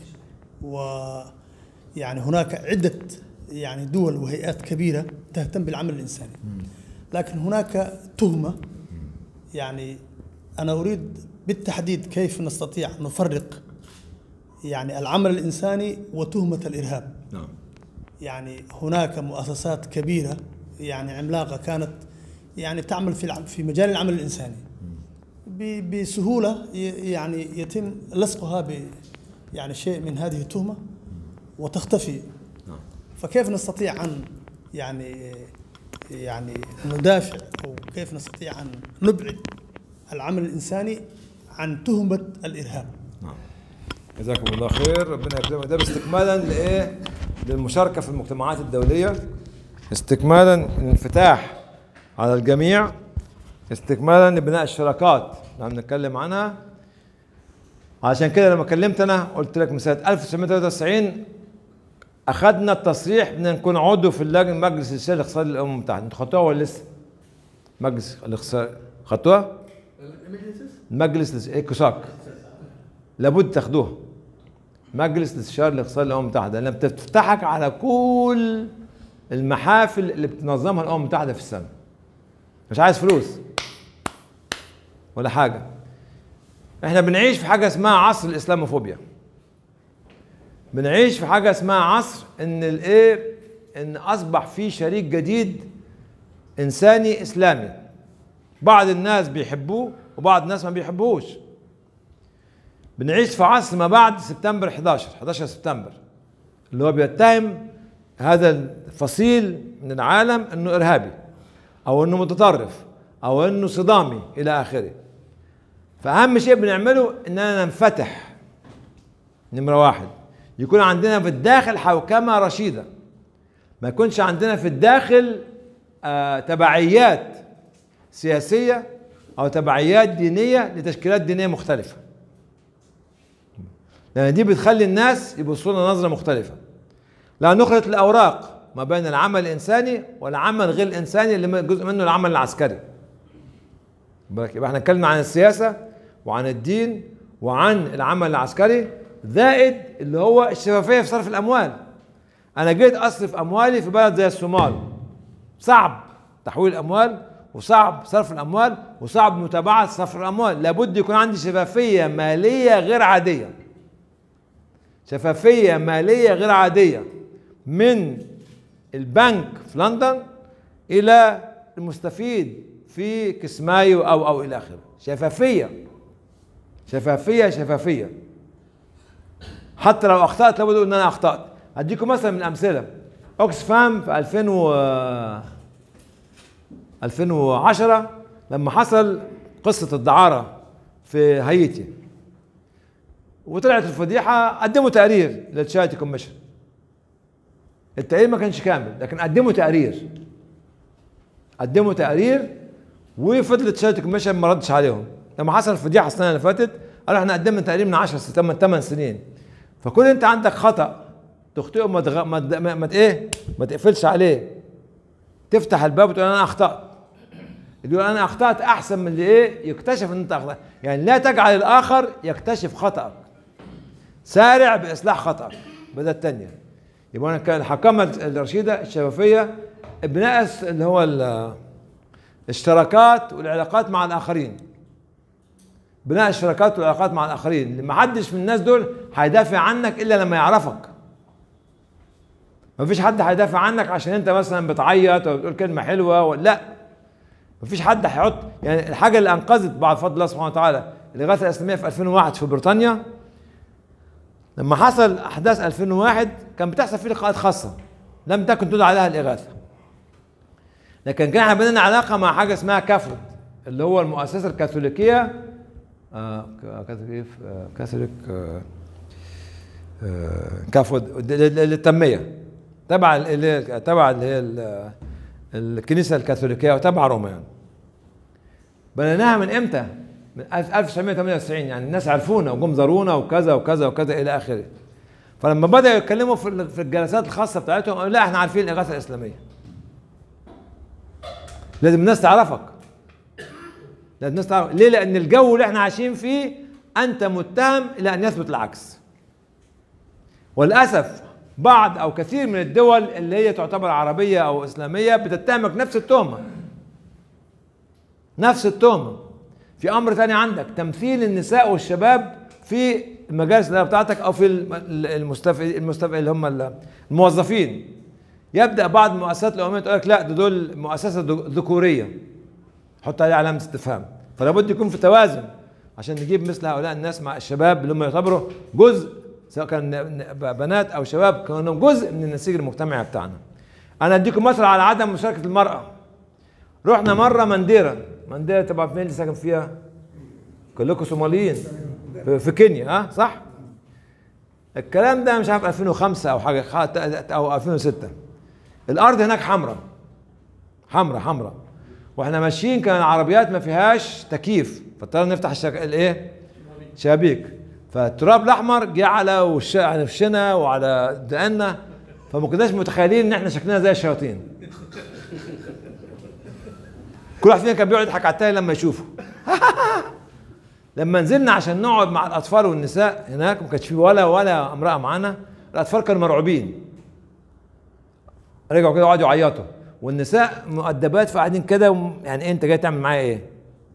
ويعني هناك عدة يعني دول وهيئات كبيرة تهتم بالعمل الإنساني لكن هناك تهمة يعني أنا أريد بالتحديد كيف نستطيع أن نفرق يعني العمل الإنساني وتهمة الإرهاب نعم يعني هناك مؤسسات كبيرة يعني عملاقة كانت يعني تعمل في الع- في مجال العمل الإنساني ب- بسهولة ي- يعني يتم لصقها ب يعني شيء من هذه التهمة وتختفي نعم. فكيف نستطيع أن يعني يعني ندافع أو كيف نستطيع أن نبعد العمل الإنساني عن تهمة الإرهاب نعم جزاكم الله خير ربنا يكرمك ده استكمالا لايه للمشاركه في المجتمعات الدوليه استكمالا الانفتاح على الجميع استكمالا لبناء الشراكات اللي عم نتكلم عنها عشان كده لما كلمت انا قلت لك من سنه 1993 اخذنا التصريح ان نكون عضو في اللجنه مجلس الشؤون الاقتصادي للامم المتحده انتوا خدتوها ولا لسه؟ مجلس الاقتصاد خدتوها؟ مجلس ايكوساك لابد تاخدوها مجلس الاستشارة الاقتصادي للامم المتحده لان بتفتحك على كل المحافل اللي بتنظمها الامم المتحده في السنه مش عايز فلوس ولا حاجه احنا بنعيش في حاجه اسمها عصر الاسلاموفوبيا بنعيش في حاجه اسمها عصر ان الايه ان اصبح في شريك جديد انساني اسلامي بعض الناس بيحبوه وبعض الناس ما بيحبوهوش بنعيش في عصر ما بعد سبتمبر 11 11 سبتمبر اللي هو بيتهم هذا الفصيل من العالم انه ارهابي او انه متطرف او انه صدامي الى اخره فاهم شيء بنعمله اننا ننفتح نمره واحد يكون عندنا في الداخل حوكمه رشيده ما يكونش عندنا في الداخل آه تبعيات سياسيه او تبعيات دينيه لتشكيلات دينيه مختلفه لان دي بتخلي الناس يبصوا لنا نظره مختلفه لا نخلط الاوراق ما بين العمل الانساني والعمل غير الانساني اللي جزء منه العمل العسكري بالك يبقى احنا اتكلمنا عن السياسه وعن الدين وعن العمل العسكري زائد اللي هو الشفافيه في صرف الاموال انا جيت اصرف اموالي في بلد زي الصومال صعب تحويل الاموال وصعب صرف الاموال وصعب متابعه صرف الاموال لابد يكون عندي شفافيه ماليه غير عاديه شفافيه ماليه غير عاديه من البنك في لندن الى المستفيد في كسمايو او او الى اخره شفافيه شفافيه شفافيه حتى لو اخطات لابد ان انا اخطات اديكم مثلا من امثله اوكسفام في 2000 و 2010 لما حصل قصه الدعاره في هايتي وطلعت الفضيحه قدموا تقرير للتشاريتي كوميشن التقرير ما كانش كامل لكن قدموا تقرير قدموا تقرير وفضلت التشاريتي كوميشن ما ردش عليهم لما حصل الفضيحه السنه اللي فاتت قالوا احنا قدمنا تقرير من 10 سنين 8 سنين فكل انت عندك خطا تخطئه ما تغ... ما, تغ... ما... ما ايه ما تقفلش عليه تفتح الباب وتقول انا اخطات اللي يقول انا اخطات احسن من اللي ايه يكتشف ان انت اخطات يعني لا تجعل الاخر يكتشف خطأك سارع باصلاح خطأك بدل الثانيه يبقى انا كان الحكامه الرشيده الشفافيه بناء اللي هو ال- الاشتراكات والعلاقات مع الاخرين بناء الشراكات والعلاقات مع الاخرين ما حدش من الناس دول هيدافع عنك الا لما يعرفك ما فيش حد هيدافع عنك عشان انت مثلا بتعيط او بتقول كلمه حلوه ولا لا ما فيش حد هيحط يعني الحاجه اللي انقذت بعد فضل الله سبحانه وتعالى الاغاثه الاسلاميه في 2001 في بريطانيا لما حصل احداث 2001 كان بتحصل فيه لقاءات خاصه لم تكن تدعى عليها الاغاثه لكن كان احنا بيننا علاقه مع حاجه اسمها كافرد اللي هو المؤسسه الكاثوليكيه آه كاثوليك آه كاثوليك آه آه كافود للتنميه تبع ال- اللي تبع اللي هي ال- الكنيسه الكاثوليكيه وتبع روما يعني بنيناها من امتى؟ من 1998 يعني الناس عرفونا وجم زارونا وكذا وكذا وكذا الى اخره فلما بداوا يتكلموا في ال- في الجلسات الخاصه بتاعتهم قالوا لا احنا عارفين الاغاثه الاسلاميه لازم الناس تعرفك لازم الناس تعرف ليه لان الجو اللي احنا عايشين فيه انت متهم الى ان يثبت العكس وللاسف بعض او كثير من الدول اللي هي تعتبر عربيه او اسلاميه بتتهمك نفس التهمه نفس التهمه في امر ثاني عندك تمثيل النساء والشباب في المجالس الاداره بتاعتك او في الم- المستف المستف اللي هم الموظفين يبدا بعض المؤسسات الامميه تقول لك لا ده دول مؤسسه ذ- ذكوريه حط عليه علامه استفهام فلا بد يكون في توازن عشان نجيب مثل هؤلاء الناس مع الشباب اللي هم يعتبروا جزء سواء كان ن- ن- بنات او شباب كانوا جزء من النسيج المجتمعي بتاعنا انا اديكم مثل على عدم مشاركه المراه رحنا مره منديره منديره تبع مين اللي ساكن فيها كلكم صوماليين في- في كينيا ها صح الكلام ده مش عارف 2005 او حاجه خ- او 2006 الارض هناك حمراء حمراء حمراء واحنا ماشيين كان العربيات ما فيهاش تكييف فاضطرينا نفتح الشك... الايه شبابيك فالتراب الاحمر جه على وش... على وشنا وعلى دقنا فما كناش متخيلين ان احنا شكلنا زي الشياطين كل واحد فينا كان بيقعد يضحك على التاني لما يشوفه لما نزلنا عشان نقعد مع الاطفال والنساء هناك ما كانش في ولا ولا امراه معانا الاطفال كانوا مرعوبين رجعوا كده وقعدوا يعيطوا والنساء مؤدبات فقاعدين كده وم- يعني إيه انت جاي تعمل معايا ايه؟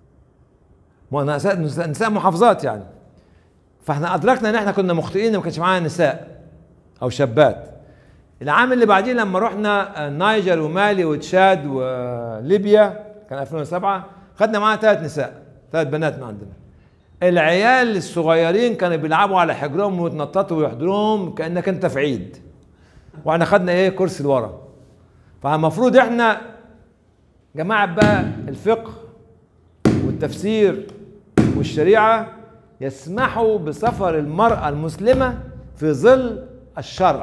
ما أنا نساء نساء- نساء محافظات يعني فاحنا ادركنا ان احنا كنا مخطئين إن ما كانش معانا نساء او شابات العام اللي بعديه لما رحنا النيجر ومالي وتشاد وليبيا كان 2007 خدنا معانا ثلاث نساء ثلاث بنات من عندنا العيال الصغيرين كانوا بيلعبوا على حجرهم ويتنططوا ويحضروهم كانك انت في عيد واحنا خدنا ايه كرسي لورا فالمفروض احنا جماعه بقى الفقه والتفسير والشريعه يسمحوا بسفر المراه المسلمه في ظل الشرع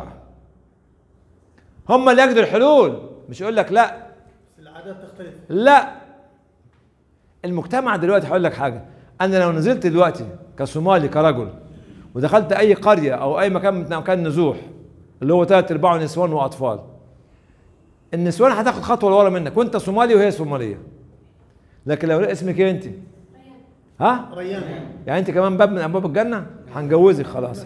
هم اللي يجدوا الحلول مش يقول لك لا العادات تختلف لا المجتمع دلوقتي هقول لك حاجه انا لو نزلت دلوقتي كصومالي كرجل ودخلت اي قريه او اي مكان من مكان نزوح اللي هو ثلاث ارباعه نسوان واطفال النسوان هتاخد خطوه لورا منك وانت صومالي وهي صوماليه لكن لو اسمك ايه انت ها ريان يعني انت كمان باب من ابواب الجنه هنجوزك خلاص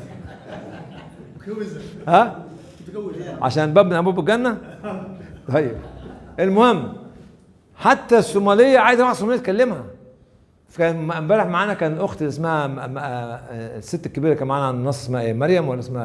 متجوزة ها متجوز عشان باب من ابواب الجنه طيب المهم حتى الصوماليه عايزه واحده صوماليه تكلمها كان امبارح معانا كان اخت اللي اسمها م- م- آه، الست الكبيره كان معانا على النص اسمها ايه مريم ولا اسمها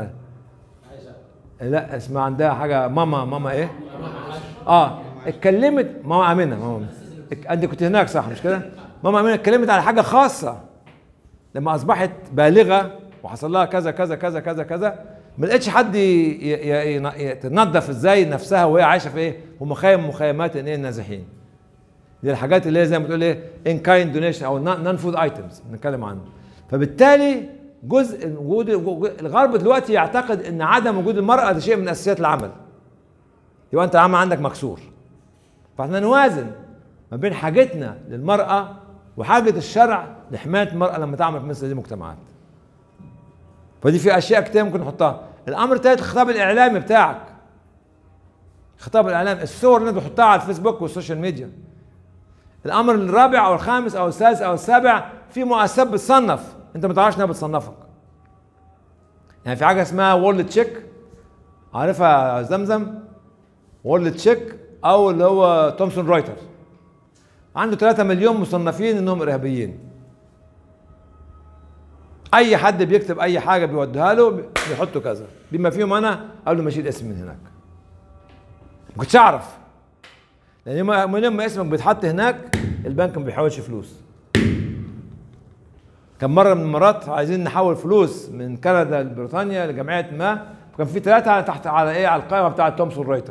ايه لا اسمها عندها حاجه ماما ماما ايه اه اتكلمت ماما امنه ماما اتك- انت كنت هناك صح مش كده ماما امنه اتكلمت على حاجه خاصه لما اصبحت بالغه وحصل لها كذا كذا كذا كذا كذا ما لقيتش حد ي- ي- ي- ي- تنظف ازاي نفسها وهي عايشه في ايه ومخيم مخيمات ان ايه النازحين دي الحاجات اللي هي زي ما تقول ايه ان كاين دونيشن او نون فود ايتمز نتكلم عنه فبالتالي جزء وجود وجود- الغرب دلوقتي يعتقد ان عدم وجود المراه ده شيء من اساسيات العمل يبقى انت العمل عندك مكسور فاحنا نوازن ما بين حاجتنا للمراه وحاجه الشرع لحمايه المراه لما تعمل في مثل هذه المجتمعات فدي في اشياء كتير ممكن نحطها الامر الثالث الخطاب الاعلامي بتاعك خطاب الاعلام الصور اللي انت بتحطها على الفيسبوك والسوشيال ميديا الامر الرابع او الخامس او السادس او السابع في مؤسسات بتصنف انت ما تعرفش انها بتصنفك يعني في حاجه اسمها وورلد تشيك عارفها زمزم وورلد تشيك او اللي هو تومسون رويتر عنده 3 مليون مصنفين انهم ارهابيين اي حد بيكتب اي حاجه بيوديها له بيحطوا كذا بما فيهم انا قبل ما اشيل اسمي من هناك ما كنتش اعرف لان يوم- من يوم ما اسمك بيتحط هناك البنك ما بيحولش فلوس كان مره من المرات عايزين نحول فلوس من كندا لبريطانيا لجمعيه ما وكان في ثلاثه تحت على ايه على القائمه بتاعه تومسون رايتر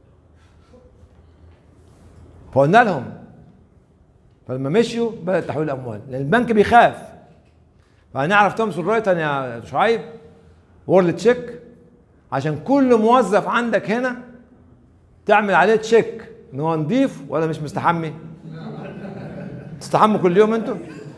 فقلنا لهم فلما مشيوا بدا تحويل الاموال لان البنك بيخاف فهنعرف تومسون رايتر يا شعيب وورلد تشيك عشان كل موظف عندك هنا تعمل عليه تشيك ان هو نضيف ولا مش مستحمي تستحموا كل يوم انتوا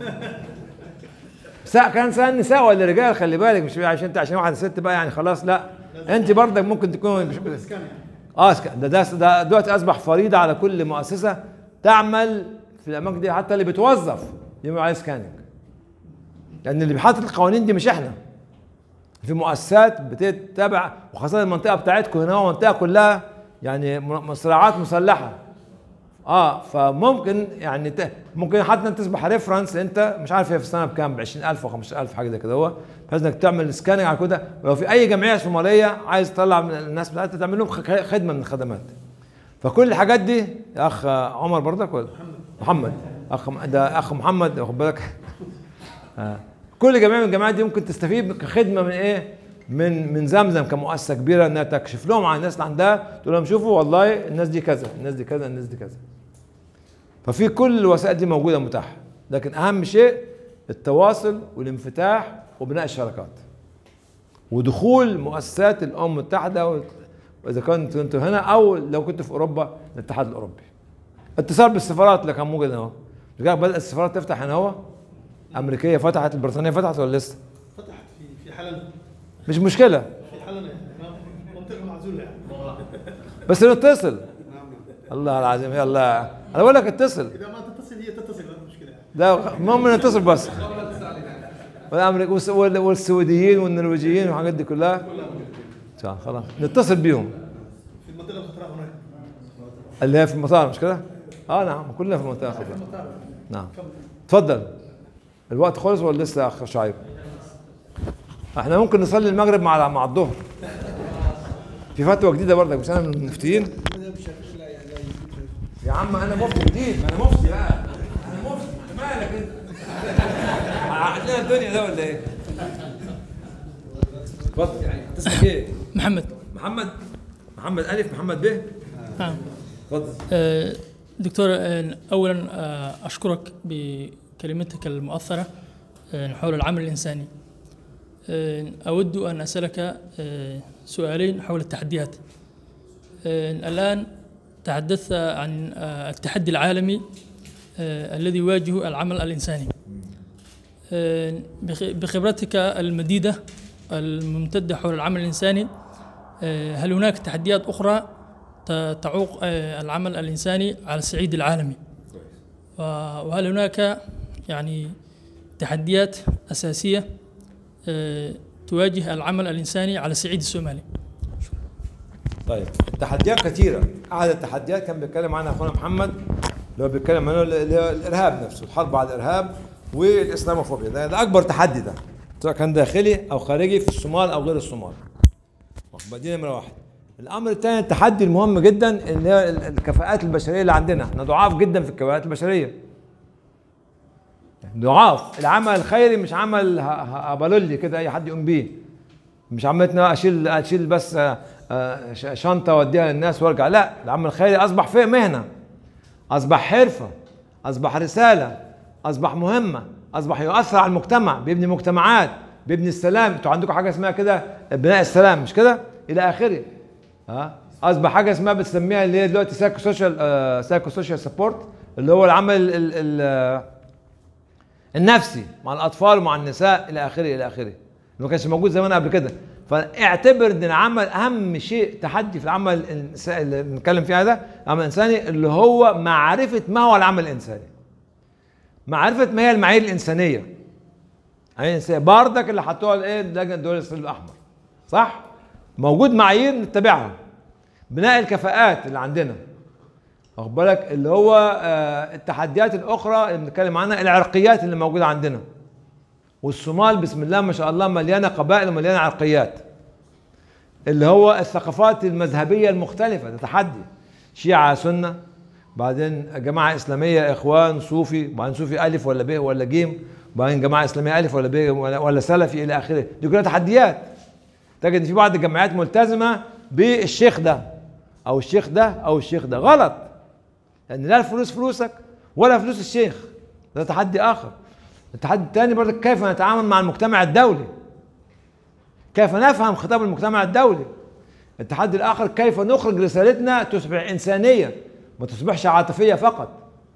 سواء كان سواء نساء ولا رجال خلي بالك مش عشان انت عشان واحده ست بقى يعني خلاص لا انت برضك ممكن تكون مش اه سكان ده ده ده دلوقتي اصبح فريضه على كل مؤسسه تعمل في الاماكن دي حتى اللي بتوظف يعمل عليه سكاننج لان اللي بيحط القوانين دي مش احنا في مؤسسات بتتبع وخاصه المنطقه بتاعتكم هنا هو منطقه كلها يعني م- صراعات مسلحه اه فممكن يعني ت... ممكن حتى انت تصبح ريفرنس انت مش عارف هي في السنه بكام ب 20000 او 15000 حاجه زي كده هو بحيث انك تعمل سكاننج على كده ولو في اي جمعيه صوماليه عايز تطلع من الناس بتاعتها تعمل لهم خ- خدمه من الخدمات فكل الحاجات دي يا اخ عمر برضك ولا محمد اخ ده اخ محمد واخد بالك آه. كل جمعيه من الجمعيات دي ممكن تستفيد كخدمه من ايه؟ من من زمزم كمؤسسه كبيره انها تكشف لهم عن الناس اللي عندها تقول لهم شوفوا والله الناس دي كذا الناس دي كذا الناس دي كذا ففي كل الوسائل دي موجوده متاحه لكن اهم شيء التواصل والانفتاح وبناء الشراكات ودخول مؤسسات الامم المتحده و- واذا كنت انتوا هنا او لو كنت في اوروبا الاتحاد الاوروبي اتصال بالسفارات اللي كان موجود هنا اهو رجع بدات السفارات تفتح هنا اهو امريكيه فتحت البريطانيه فتحت ولا لسه؟ فتحت في في حلب مش مشكله في حلب منطقه معزوله يعني بس نتصل الله العظيم يلا انا بقول لك اتصل اذا ما تتصل هي تتصل ما في مشكله يعني لا المهم نتصل بس والامريك والس- وال- والسويديين والنرويجيين والحاجات دي كلها صح، خلاص نتصل بيهم في المنطقه الخضراء هناك اللي هي في المطار مش كده؟ اه نعم كلنا في المنطقه الخضراء نعم تفضل الوقت خلص ولا لسه يا اخ شعيب؟ احنا ممكن نصلي المغرب مع مع الظهر في فتوى جديده برضك مش انا من المفتيين يا عم انا مفتي جديد ما انا مفتي بقى انا مفتي مالك انت عقلنا الدنيا ده ولا ايه؟ اتفضل يعني اسمك ايه؟ محمد محمد محمد الف محمد ب نعم اتفضل آه، دكتور آه، اولا آه، اشكرك بكلمتك المؤثره آه، حول العمل الانساني آه، اود ان اسالك آه، سؤالين حول التحديات آه، الان تحدثت عن آه، التحدي العالمي آه، الذي يواجه العمل الانساني آه، بخ- بخبرتك المديده الممتده حول العمل الانساني آه، هل هناك تحديات اخرى ت- تعوق آه، العمل الإنساني على الصعيد العالمي و- وهل هناك يعني تحديات أساسية آه، تواجه العمل الإنساني على الصعيد الصومالي طيب تحديات كثيره احد التحديات كان بيتكلم عنها اخونا محمد اللي هو بيتكلم عنه اللي هو الارهاب نفسه الحرب على الارهاب والاسلاموفوبيا ده, ده اكبر تحدي ده سواء كان داخلي او خارجي في الصومال او غير الصومال واخد بالك؟ دي نمره واحد الامر الثاني التحدي المهم جدا اللي هي ال- الكفاءات البشريه اللي عندنا احنا ضعاف جدا في الكفاءات البشريه ضعاف العمل الخيري مش عمل ه- ه- هبلولي كده اي حد يقوم بيه مش عملتنا اشيل اشيل بس آه، آه، ش- شنطه واديها للناس وارجع لا العمل الخيري اصبح فيه مهنه اصبح حرفه اصبح رساله اصبح مهمه اصبح يؤثر على المجتمع بيبني مجتمعات بيبني السلام انتوا عندكم حاجه اسمها كده بناء السلام مش كده الى اخره ها اصبح حاجه اسمها بتسميها اللي هي دلوقتي سايكو سوشيال سايكو سوشيال سبورت اللي هو العمل ال ال ال النفسي مع الاطفال ومع النساء الى اخره الى اخره ما كانش موجود زمان قبل كده فاعتبر ان العمل اهم شيء تحدي في العمل الإنس- اللي بنتكلم فيه ده العمل الانساني اللي هو معرفه ما هو العمل الانساني معرفه ما هي المعايير الانسانيه المعايير الانسانيه بردك اللي حطوها الايه لجنه دول الصليب الاحمر صح موجود معايير نتبعها بناء الكفاءات اللي عندنا واخد بالك اللي هو آه، التحديات الاخرى اللي بنتكلم عنها العرقيات اللي موجوده عندنا والصومال بسم الله ما شاء الله مليانه قبائل ومليانه عرقيات اللي هو الثقافات المذهبيه المختلفه ده تحدي شيعه سنه بعدين جماعه اسلاميه اخوان صوفي بعدين صوفي الف ولا ب ولا جيم بعدين جماعه اسلاميه الف ولا ب ولا, ولا سلفي الى اخره دي كلها تحديات تجد ان في بعض الجمعيات ملتزمه بالشيخ ده او الشيخ ده او الشيخ ده غلط لان لا الفلوس فلوسك ولا فلوس الشيخ ده تحدي اخر التحدي الثاني برضه كيف نتعامل مع المجتمع الدولي كيف نفهم خطاب المجتمع الدولي التحدي الاخر كيف نخرج رسالتنا تصبح انسانيه ما تصبحش عاطفيه فقط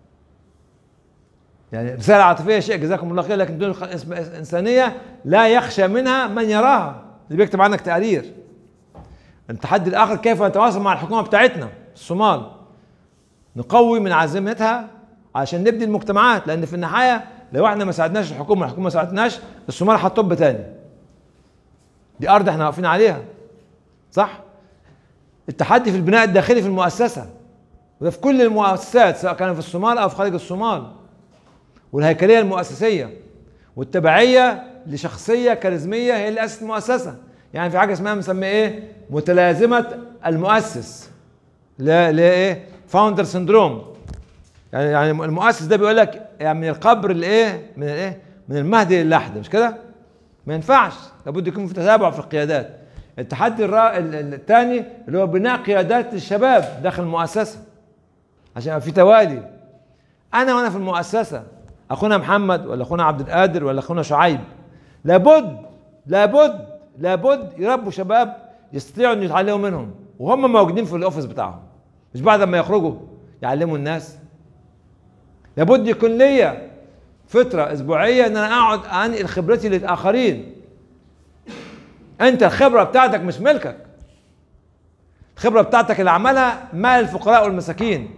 يعني رساله عاطفيه شيء جزاكم الله خير لكن دون انسانيه لا يخشى منها من يراها اللي بيكتب عنك تقارير التحدي الاخر كيف نتواصل مع الحكومه بتاعتنا الصومال نقوي من عزيمتها عشان نبني المجتمعات لان في النهايه لو احنا ما ساعدناش الحكومه الحكومه ما ساعدتناش الصومال هتطب تاني دي ارض احنا واقفين عليها صح التحدي في البناء الداخلي في المؤسسه وده في كل المؤسسات سواء كان في الصومال او في خارج الصومال والهيكليه المؤسسيه والتبعيه لشخصيه كاريزميه هي اللي اسست المؤسسه يعني في حاجه اسمها مسميه ايه متلازمه المؤسس لا لا ايه فاوندر سندروم يعني يعني المؤسس ده بيقول لك يعني من القبر لايه من الايه من المهدي للحد مش كده ما ينفعش لابد يكون في تتابع في القيادات التحدي الثاني اللي هو بناء قيادات الشباب داخل المؤسسه عشان يبقى في توالي انا وانا في المؤسسه اخونا محمد ولا اخونا عبد القادر ولا اخونا شعيب لابد لابد لابد يربوا شباب يستطيعوا ان يتعلموا منهم وهم موجودين في الاوفيس بتاعهم مش بعد ما يخرجوا يعلموا الناس لابد يكون ليا فتره اسبوعيه ان انا اقعد انقل خبرتي للاخرين انت الخبره بتاعتك مش ملكك الخبره بتاعتك اللي عملها مال الفقراء والمساكين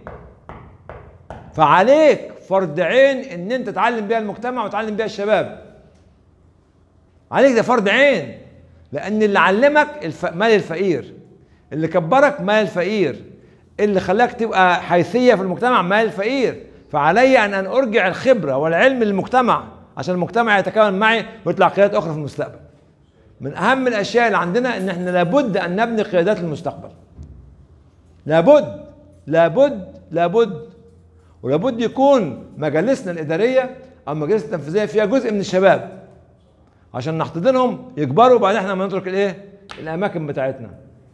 فعليك فرض عين ان انت تعلم بيها المجتمع وتعلم بيها الشباب عليك ده فرض عين لان اللي علمك الف... مال الفقير اللي كبرك مال الفقير اللي خلاك تبقى حيثيه في المجتمع مال الفقير فعلي ان ان ارجع الخبره والعلم للمجتمع عشان المجتمع يتكامل معي ويطلع قيادات اخرى في المستقبل من اهم الاشياء اللي عندنا ان احنا لابد ان نبني قيادات المستقبل لابد لابد لابد ولابد يكون مجالسنا الاداريه او مجالسنا التنفيذيه فيها جزء من الشباب عشان نحتضنهم يكبروا وبعدين احنا ما نترك الايه الاماكن بتاعتنا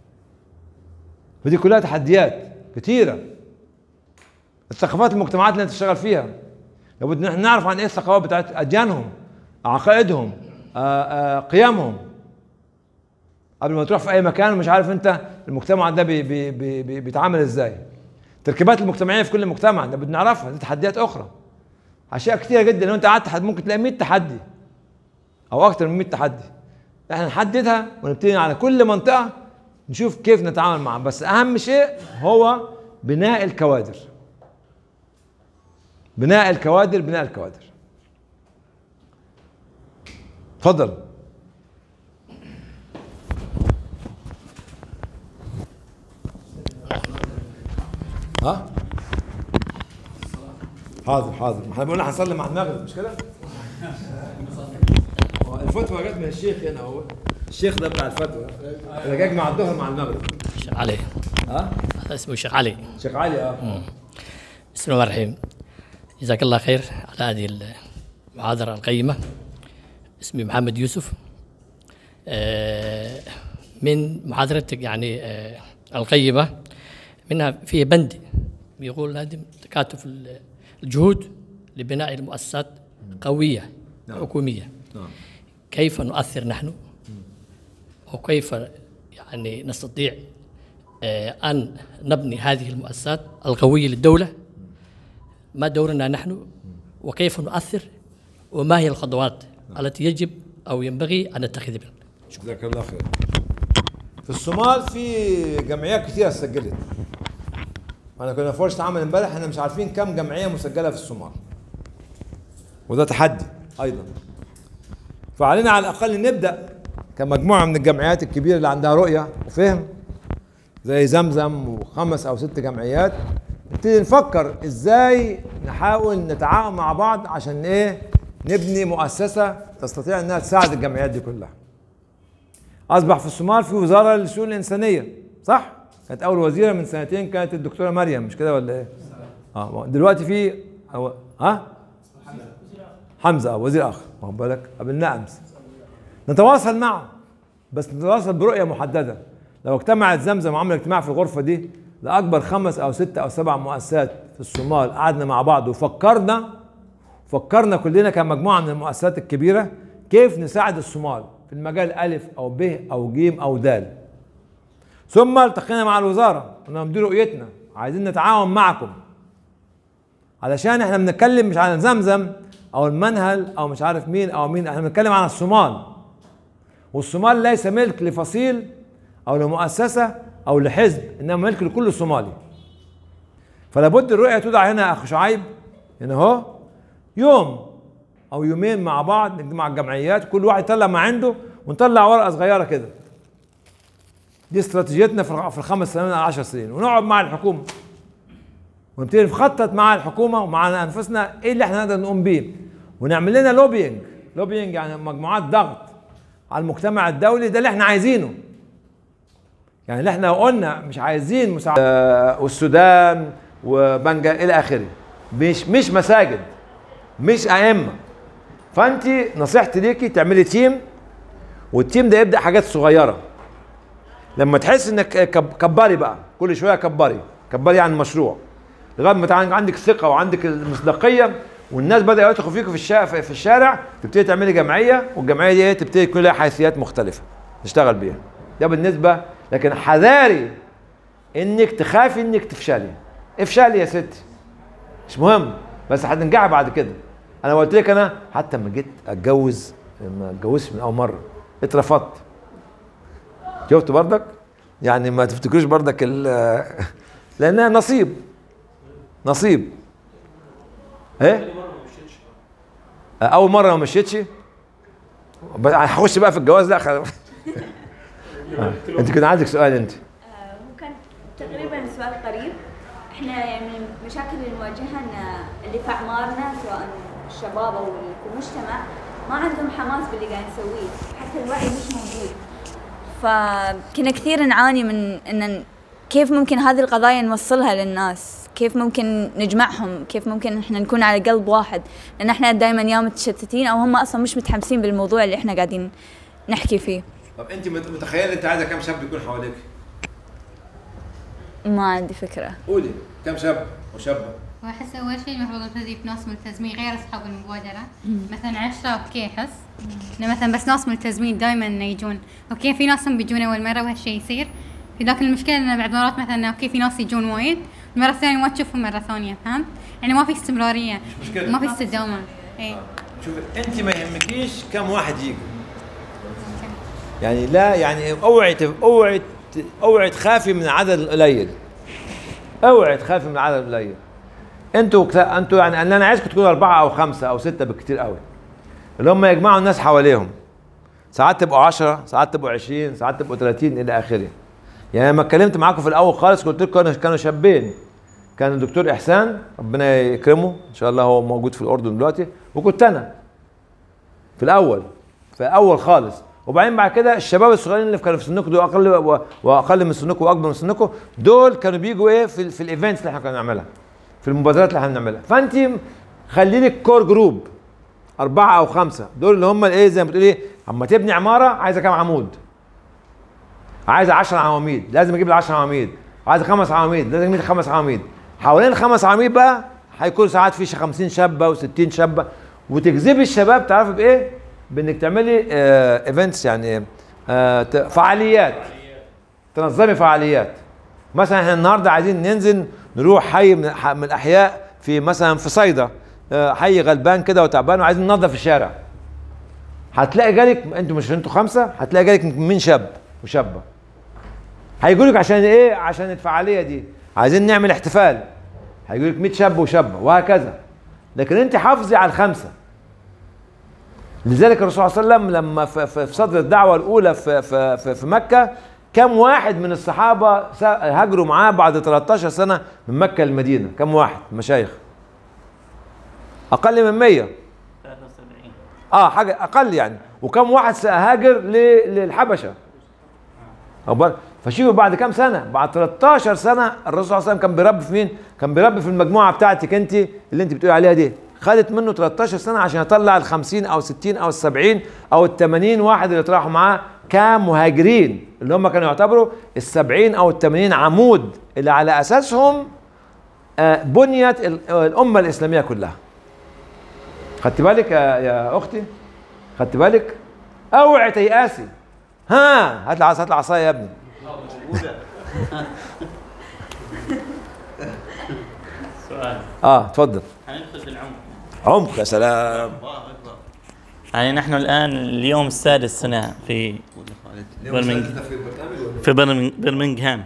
ودي كلها تحديات كتيره الثقافات المجتمعات اللي انت تشتغل فيها لابد ان احنا نعرف عن ايه الثقافات بتاعت اديانهم عقائدهم آآ آآ قيمهم قبل ما تروح في اي مكان مش عارف انت المجتمع ده بي بي بي بي بيتعامل ازاي التركيبات المجتمعيه في كل مجتمع ده بدنا نعرفها دي تحديات اخرى اشياء كتيره جدا لو انت قعدت ممكن تلاقي 100 تحدي او اكتر من 100 تحدي احنا نحددها ونبتدي على كل منطقه نشوف كيف نتعامل معها بس اهم شيء هو بناء الكوادر بناء الكوادر بناء الكوادر تفضل ها حاضر حاضر ما احنا قلنا هنصلي مع المغرب مش كده الفتوى جت من الشيخ هنا هو الشيخ ده بتاع الفتوى اللي جاي مع الظهر مع المغرب شيخ علي ها هذا اسمه شيخ علي شيخ علي اه بسم الله الرحمن الرحيم جزاك الله خير على هذه المحاضرة القيمة اسمي محمد يوسف آه، من محاضرتك يعني آه، القيمة منها فيه بند بيقول هذه تكاتف الجهود لبناء المؤسسات قوية نعم. حكومية نعم كيف نؤثر نحن وكيف يعني نستطيع آه، أن نبني هذه المؤسسات القوية للدولة ما دورنا نحن وكيف نؤثر وما هي الخطوات التي يجب أو ينبغي أن نتخذ بها جزاك الله خير في الصومال في جمعيات كثيره سجلت انا كنا في ورشه عمل امبارح احنا مش عارفين كم جمعيه مسجله في الصومال وده تحدي ايضا فعلينا على الاقل نبدا كمجموعه من الجمعيات الكبيره اللي عندها رؤيه وفهم زي زمزم وخمس او ست جمعيات نبتدي نفكر ازاي نحاول نتعاون مع بعض عشان ايه نبني مؤسسه تستطيع انها تساعد الجمعيات دي كلها اصبح في الصومال في وزاره للشؤون الانسانيه صح كانت اول وزيره من سنتين كانت الدكتوره مريم مش كده ولا ايه اه دلوقتي في أو... ها حمزه اه وزير اخر واخد بالك قابلناه امس نتواصل معه بس نتواصل برؤيه محدده لو اجتمعت زمزم وعمل اجتماع في الغرفه دي لاكبر خمس او ست او سبع مؤسسات في الصومال قعدنا مع بعض وفكرنا فكرنا كلنا كمجموعه من المؤسسات الكبيره كيف نساعد الصومال في المجال الف او ب او ج او د ثم التقينا مع الوزاره قلنا لهم دي رؤيتنا عايزين نتعاون معكم علشان احنا بنتكلم مش عن زمزم او المنهل او مش عارف مين او مين احنا بنتكلم عن الصومال والصومال ليس ملك لفصيل او لمؤسسه او لحزب انما ملك لكل صومالي فلا بد الرؤيه تدعى هنا يا اخ شعيب هنا اهو يوم او يومين مع بعض نجمع الجمعيات كل واحد يطلع ما عنده ونطلع ورقه صغيره كده دي استراتيجيتنا في في الخمس سنين او 10 سنين ونقعد مع الحكومه ونبتدي نخطط مع الحكومه ومع انفسنا ايه اللي احنا نقدر نقوم بيه ونعمل لنا لوبينج لوبينج يعني مجموعات ضغط على المجتمع الدولي ده اللي احنا عايزينه يعني اللي احنا قلنا مش عايزين مساعدة آه، والسودان وبنجا الى اخره مش مش مساجد مش ائمه فانت نصيحتي ليكي تعملي تيم والتيم ده يبدا حاجات صغيره لما تحس انك كب- كبري بقى كل شويه كبري كبري عن المشروع لغايه ما تعن- عندك ثقه وعندك المصداقيه والناس بدأوا يثقوا فيكم في الشارع في الشارع تبتدي تعملي جمعيه والجمعيه دي تبتدي يكون لها حيثيات مختلفه نشتغل بيها ده بالنسبه لكن حذاري انك تخافي انك تفشلي افشلي يا ستي مش مهم بس هتنجحي بعد كده انا قلت لك انا حتى لما جيت اتجوز ما اتجوزش من اول مره اترفضت شفت بردك يعني ما تفتكروش بردك ال- لانها نصيب نصيب ايه اول مره ما مشيتش بس هخش بقى في الجواز لا خل... آه. انت كان عندك سؤال انت هو كان تقريبا سؤال قريب احنا يعني من المشاكل اللي نواجهها ان اللي في اعمارنا سواء الشباب او اللي في المجتمع ما عندهم حماس باللي قاعد نسويه حتى الوعي مش موجود فكنا كثير نعاني من ان كيف ممكن هذه القضايا نوصلها للناس كيف ممكن نجمعهم كيف ممكن احنا نكون على قلب واحد لان احنا دائما يا متشتتين او هم اصلا مش متحمسين بالموضوع اللي احنا قاعدين نحكي فيه طب انت متخيل انت عايزه كم شاب يكون حواليك؟ ما عندي فكره قولي كم شاب وشابه؟ واحس اول شيء المفروض نبتدي بناس ملتزمين غير اصحاب المبادره مثلا عشرة اوكي احس انه مثلا بس ناس ملتزمين دائما انه يجون اوكي في ناس هم بيجون اول مره وهالشيء يصير في ذاك المشكله انه بعد مرات مثلا اوكي في ناس يجون وايد المره الثانيه ما تشوفهم مره ثانيه فهمت؟ يعني ما في استمراريه مش مشكلة. ما في استدامه اي شوف انت ما يهمكيش كم واحد يجي يعني لا يعني اوعي تف- اوعي ت- اوعي تخافي من العدد القليل اوعي تخافي من العدد القليل انتوا كت- انتوا يعني انا عايزكم تكونوا اربعه او خمسه او سته بالكثير قوي اللي هم يجمعوا الناس حواليهم ساعات تبقوا 10 ساعات تبقوا 20 ساعات تبقوا 30 الى اخره يعني لما اتكلمت معاكم في الاول خالص قلت لكم كانوا كانوا شابين كان الدكتور احسان ربنا يكرمه ان شاء الله هو موجود في الاردن دلوقتي وكنت انا في الاول في الاول خالص وبعدين بعد كده الشباب الصغيرين اللي كانوا في سنكم دول اقل و- واقل من سنكم واكبر من سنكم دول كانوا بيجوا ايه في, ال- في الايفنتس اللي احنا كنا بنعملها في المبادرات اللي احنا بنعملها فانت خلي لك كور جروب اربعه او خمسه دول اللي هم الايه زي ما بتقول ايه اما تبني عماره عايزه كام عمود عايزه 10 عواميد لازم اجيب ال 10 عواميد عايزه خمس عواميد لازم اجيب خمس عواميد حوالين الخمس عواميد بقى هيكون ساعات في 50 شابه و60 شابه وتجذبي الشباب تعرفي بايه؟ بانك تعملي ايفنتس يعني آه ت- فعاليات تنظمي فعاليات مثلا احنا النهارده عايزين ننزل نروح حي من ح- من الاحياء في مثلا في صيدا آه، حي غلبان كده وتعبان وعايزين ننظف الشارع هتلاقي جالك انتوا مش انتوا خمسه هتلاقي جالك من شاب وشابه هيجوا لك عشان ايه عشان الفعاليه دي عايزين نعمل احتفال هيجوا لك 100 شاب وشابه وهكذا لكن انت حافظي على الخمسه لذلك الرسول صلى الله عليه وسلم لما في, في, في صدر الدعوه الاولى في, في, في, في مكه كم واحد من الصحابه سا- هاجروا معاه بعد 13 سنه من مكه للمدينه كم واحد مشايخ اقل من 100 73 اه حاجه اقل يعني وكم واحد سهاجر ل- للحبشه واخد بالك؟ فشوفوا بعد كام سنه بعد 13 سنه الرسول صلى الله عليه وسلم كان بيربي في مين كان بيربي في المجموعه بتاعتك انت اللي انت بتقولي عليها دي خدت منه 13 سنه عشان يطلع ال 50 او 60 او ال 70 او ال 80 واحد اللي طلعوا معاه كمهاجرين اللي هم كانوا يعتبروا ال 70 او ال 80 عمود اللي على اساسهم آه، بنيت ال- الامه الاسلاميه كلها خدت بالك يا, يا اختي خدت بالك اوعي تيأسي ها هات لي عصا هات لي عصايه يا ابني سؤال اه اتفضل هندخل في العمق عمق يا سلام يعني نحن الآن اليوم السادس سنة في برمنج في برمنج برمنغهام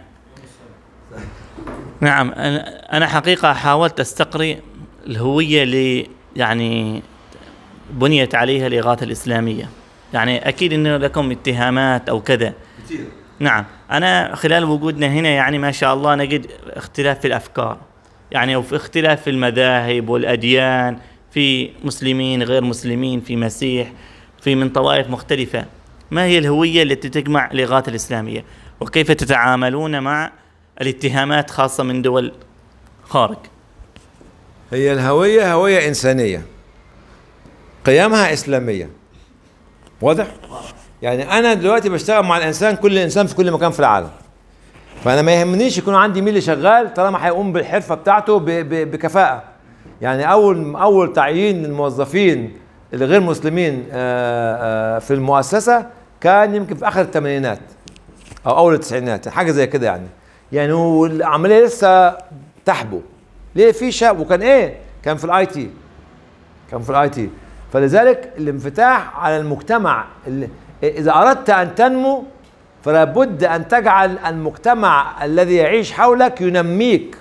نعم أنا أنا حقيقة حاولت أستقري الهوية اللي يعني بنيت عليها الإغاثة الإسلامية يعني أكيد أنه لكم اتهامات أو كذا كثير نعم أنا خلال وجودنا هنا يعني ما شاء الله نجد اختلاف في الأفكار يعني وفي اختلاف في المذاهب والأديان في مسلمين غير مسلمين في مسيح في من طوائف مختلفة ما هي الهوية التي تجمع الإغاثة الإسلامية وكيف تتعاملون مع الاتهامات خاصة من دول خارج هي الهويه هويه انسانيه قيمها اسلاميه واضح يعني انا دلوقتي بشتغل مع الانسان كل انسان في كل مكان في العالم فانا ما يهمنيش يكون عندي مين اللي شغال طالما هيقوم بالحرفه بتاعته ب- ب- بكفاءه يعني اول اول تعيين الموظفين اللي غير مسلمين آه، آه، في المؤسسه كان يمكن في اخر الثمانينات او اول التسعينات حاجه زي كده يعني يعني والعمليه لسه تحبو ليه في شاب وكان ايه كان في الاي تي كان في الاي تي فلذلك الانفتاح على المجتمع اللي اذا اردت ان تنمو فلا بد ان تجعل المجتمع الذي يعيش حولك ينميك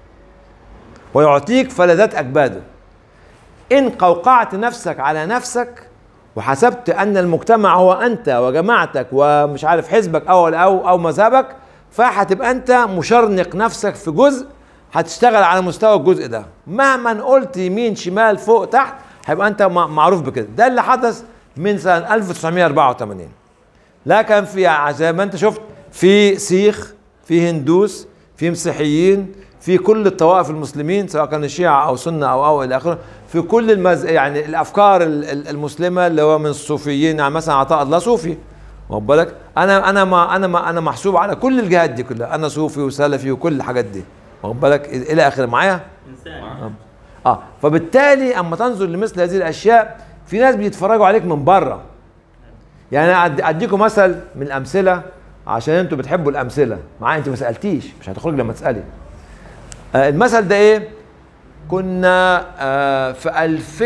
ويعطيك فلذات اكباده ان قوقعت نفسك على نفسك وحسبت ان المجتمع هو انت وجماعتك ومش عارف حزبك او او او مذهبك فهتبقى انت مشرنق نفسك في جزء هتشتغل على مستوى الجزء ده مهما قلت يمين شمال فوق تحت هيبقى انت مع- معروف بكده ده اللي حدث من سنه 1984 لا كان في زي ما انت شفت في سيخ في هندوس في مسيحيين في كل الطوائف المسلمين سواء كان شيعة او سنة او او الى اخره في كل المز... يعني الافكار ال- ال- المسلمة اللي هو من الصوفيين يعني مثلا عطاء الله صوفي واخد بالك انا انا ما انا ما انا محسوب على كل الجهات دي كلها انا صوفي وسلفي وكل الحاجات دي واخد بالك الى اخره معايا إنسان اه فبالتالي اما تنظر لمثل هذه الاشياء في ناس بيتفرجوا عليك من بره يعني انا أد- اديكم مثل من الامثله عشان انتوا بتحبوا الامثله معايا انت ما سالتيش مش هتخرج لما تسالي آه المثل ده ايه كنا آه في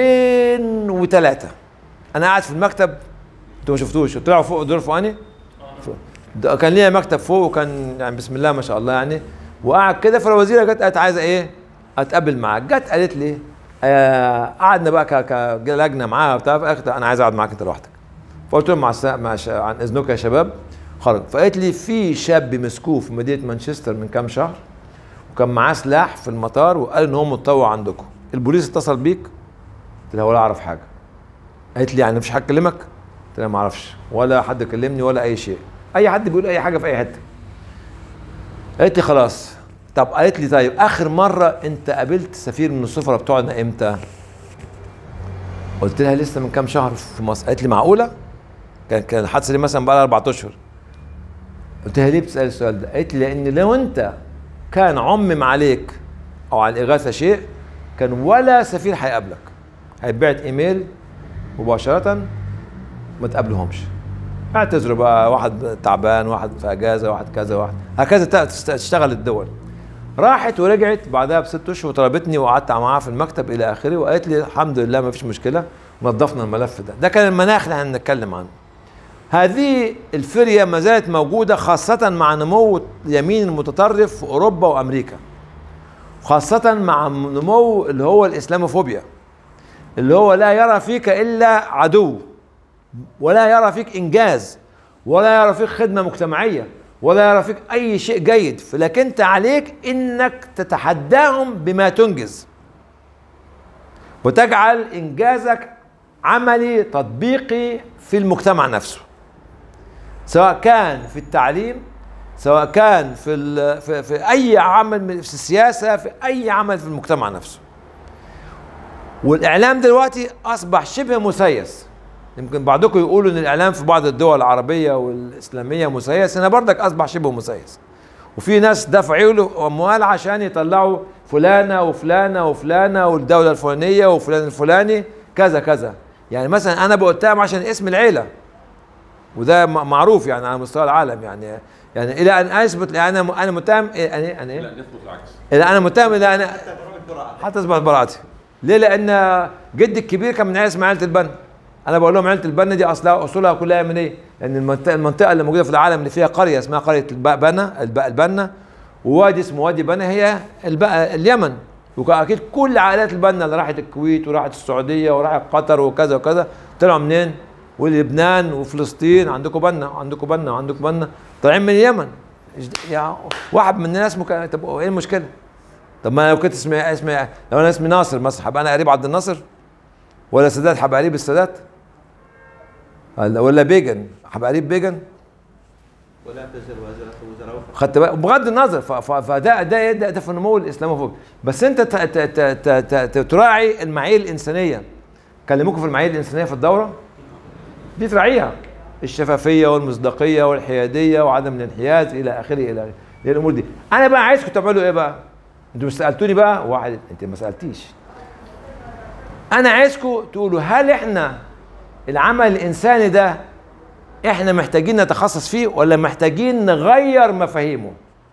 2003 انا قاعد في المكتب انتوا ما شفتوش طلعوا فوق دور فوقاني ده كان ليا مكتب فوق وكان يعني بسم الله ما شاء الله يعني وقعد كده فالوزيره جت قالت عايزه ايه اتقابل معاك جت قالت لي آه قعدنا بقى ك- كلجنه معاها وبتاع في الآخر انا عايز اقعد معاك انت لوحدك فقلت لهم مع, الس... مع ش... عن اذنك يا شباب خرج فقالت لي في شاب مسكوه في مدينه مانشستر من كام شهر وكان معاه سلاح في المطار وقال ان هو متطوع عندكم البوليس اتصل بيك قلت لها ولا اعرف حاجه قالت لي يعني مفيش حد كلمك قلت لها ما اعرفش ولا حد كلمني ولا اي شيء اي حد بيقول اي حاجه في اي حته قالت لي خلاص طب قالت لي طيب اخر مره انت قابلت سفير من السفراء بتوعنا امتى قلت لها لسه من كام شهر في مصر قالت لي معقوله كان كان الحادثه دي مثلا بقى لها اربع اشهر قلت لها ليه بتسال السؤال ده قالت لي لان لو انت كان عمم عليك او على الاغاثه شيء كان ولا سفير هيقابلك هيتبعت ايميل مباشره ما تقابلهمش اعتذروا بقى واحد تعبان واحد في اجازه واحد كذا واحد هكذا ت- تست- تشتغل الدول راحت ورجعت بعدها بست اشهر وطلبتني وقعدت معاها في المكتب الى اخره وقالت لي الحمد لله ما فيش مشكله نظفنا الملف ده ده كان المناخ اللي احنا بنتكلم عنه هذه الفرية ما زالت موجودة خاصة مع نمو اليمين المتطرف في أوروبا وأمريكا خاصة مع نمو اللي هو الإسلاموفوبيا اللي هو لا يرى فيك إلا عدو ولا يرى فيك إنجاز ولا يرى فيك خدمة مجتمعية ولا يرى فيك أي شيء جيد فلكن أنت عليك إنك تتحداهم بما تنجز وتجعل إنجازك عملي تطبيقي في المجتمع نفسه سواء كان في التعليم سواء كان في ال- في, في اي عمل من- في السياسه في اي عمل في المجتمع نفسه والاعلام دلوقتي اصبح شبه مسيس يمكن بعضكم يقولوا ان الاعلام في بعض الدول العربيه والاسلاميه مسيس هنا برضك اصبح شبه مسيس وفي ناس دفعوا له اموال عشان يطلعوا فلانه وفلانه وفلانه والدوله الفلانيه وفلان الفلاني كذا كذا يعني مثلا انا بقتهم عشان اسم العيله وده م- معروف يعني على مستوى العالم يعني يعني الى ان اثبت انا انا متهم يعني انا لا نثبت العكس الى انا متهم الى انا حتى اثبت براءتي ليه لان جدي الكبير كان من عيله اسمها عيله البنا انا بقول لهم عيله البنا دي اصلها اصولها كلها يمنيه لان المنطقه المنطقه اللي موجوده في العالم اللي فيها قريه اسمها قريه الب- بنا الب- البنا ووادي اسمه وادي بنا هي الب- اليمن واكيد كل عائلات البنا اللي راحت الكويت وراحت السعوديه وراحت قطر وكذا وكذا طلعوا منين؟ ولبنان وفلسطين عندكم بنا وعندكم بنا وعندكم بنا طالعين من اليمن إيش- يا واحد من الناس مك... طب ايه المشكله؟ طب ما لو كنت اسمي اسمي لو انا اسمي ناصر مثلا هبقى انا قريب عبد الناصر ولا سادات هبقى قريب السادات ولا- ولا بيجن هبقى قريب بيجن ولا تزر وزارة وزراء خدت بالك بغض النظر ف- ف- فده ده ده, ده في نمو الاسلاموفوبيا بس انت ت- ت- ت- ت- ت- تراعي المعايير الانسانيه كلموكم في المعايير الانسانيه في الدوره دي تراعيها الشفافيه والمصداقيه والحياديه وعدم الانحياز الى اخره الى اخره دي الامور دي انا بقى عايزكم تعملوا ايه بقى انتوا مش سالتوني بقى واحد انت ما سالتيش انا عايزكم تقولوا هل احنا العمل الانساني ده احنا محتاجين نتخصص فيه ولا محتاجين نغير مفاهيمه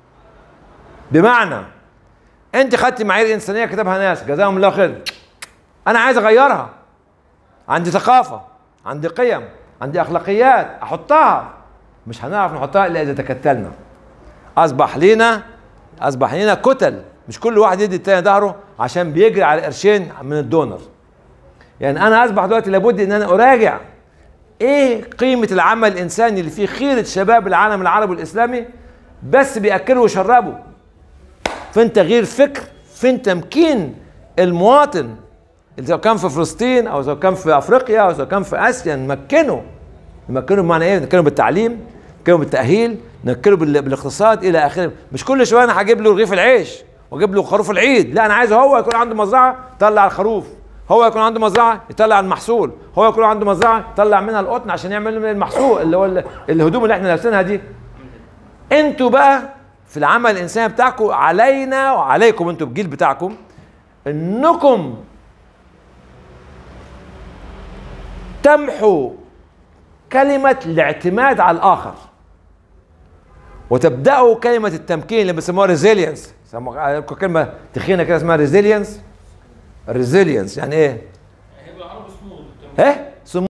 بمعنى انت خدت معايير انسانيه كتبها ناس جزاهم الله خير انا عايز اغيرها عندي ثقافه عندي قيم عندي اخلاقيات احطها مش هنعرف نحطها الا اذا تكتلنا اصبح لينا اصبح لينا كتل مش كل واحد يدي التاني ظهره عشان بيجري على قرشين من الدونر يعني انا اصبح دلوقتي لابد ان انا اراجع ايه قيمه العمل الانساني اللي فيه خيره شباب العالم العربي والاسلامي بس بياكلوا ويشربوا فين تغيير فكر فين تمكين المواطن اللي سواء كان في فلسطين او سواء كان في افريقيا او سواء كان في اسيا نمكنه نمكنه بمعنى ايه؟ نمكنه بالتعليم نمكنه بالتاهيل نمكنه بال- بالاقتصاد الى اخره مش كل شويه انا هجيب له رغيف العيش واجيب له خروف العيد لا انا عايزه هو يكون عنده مزرعه يطلع الخروف هو يكون عنده مزرعه يطلع المحصول هو يكون عنده مزرعه يطلع منها القطن عشان يعمل من المحصول اللي هو ال- الهدوم اللي احنا لابسينها دي انتوا بقى في العمل الانساني بتاعكم علينا وعليكم انتوا الجيل بتاعكم انكم تمحوا كلمة الاعتماد على الآخر وتبدأوا كلمة التمكين اللي بيسموها ريزيلينس كلمة تخينة كده اسمها ريزيلينس ريزيلينس يعني ايه؟ ايه؟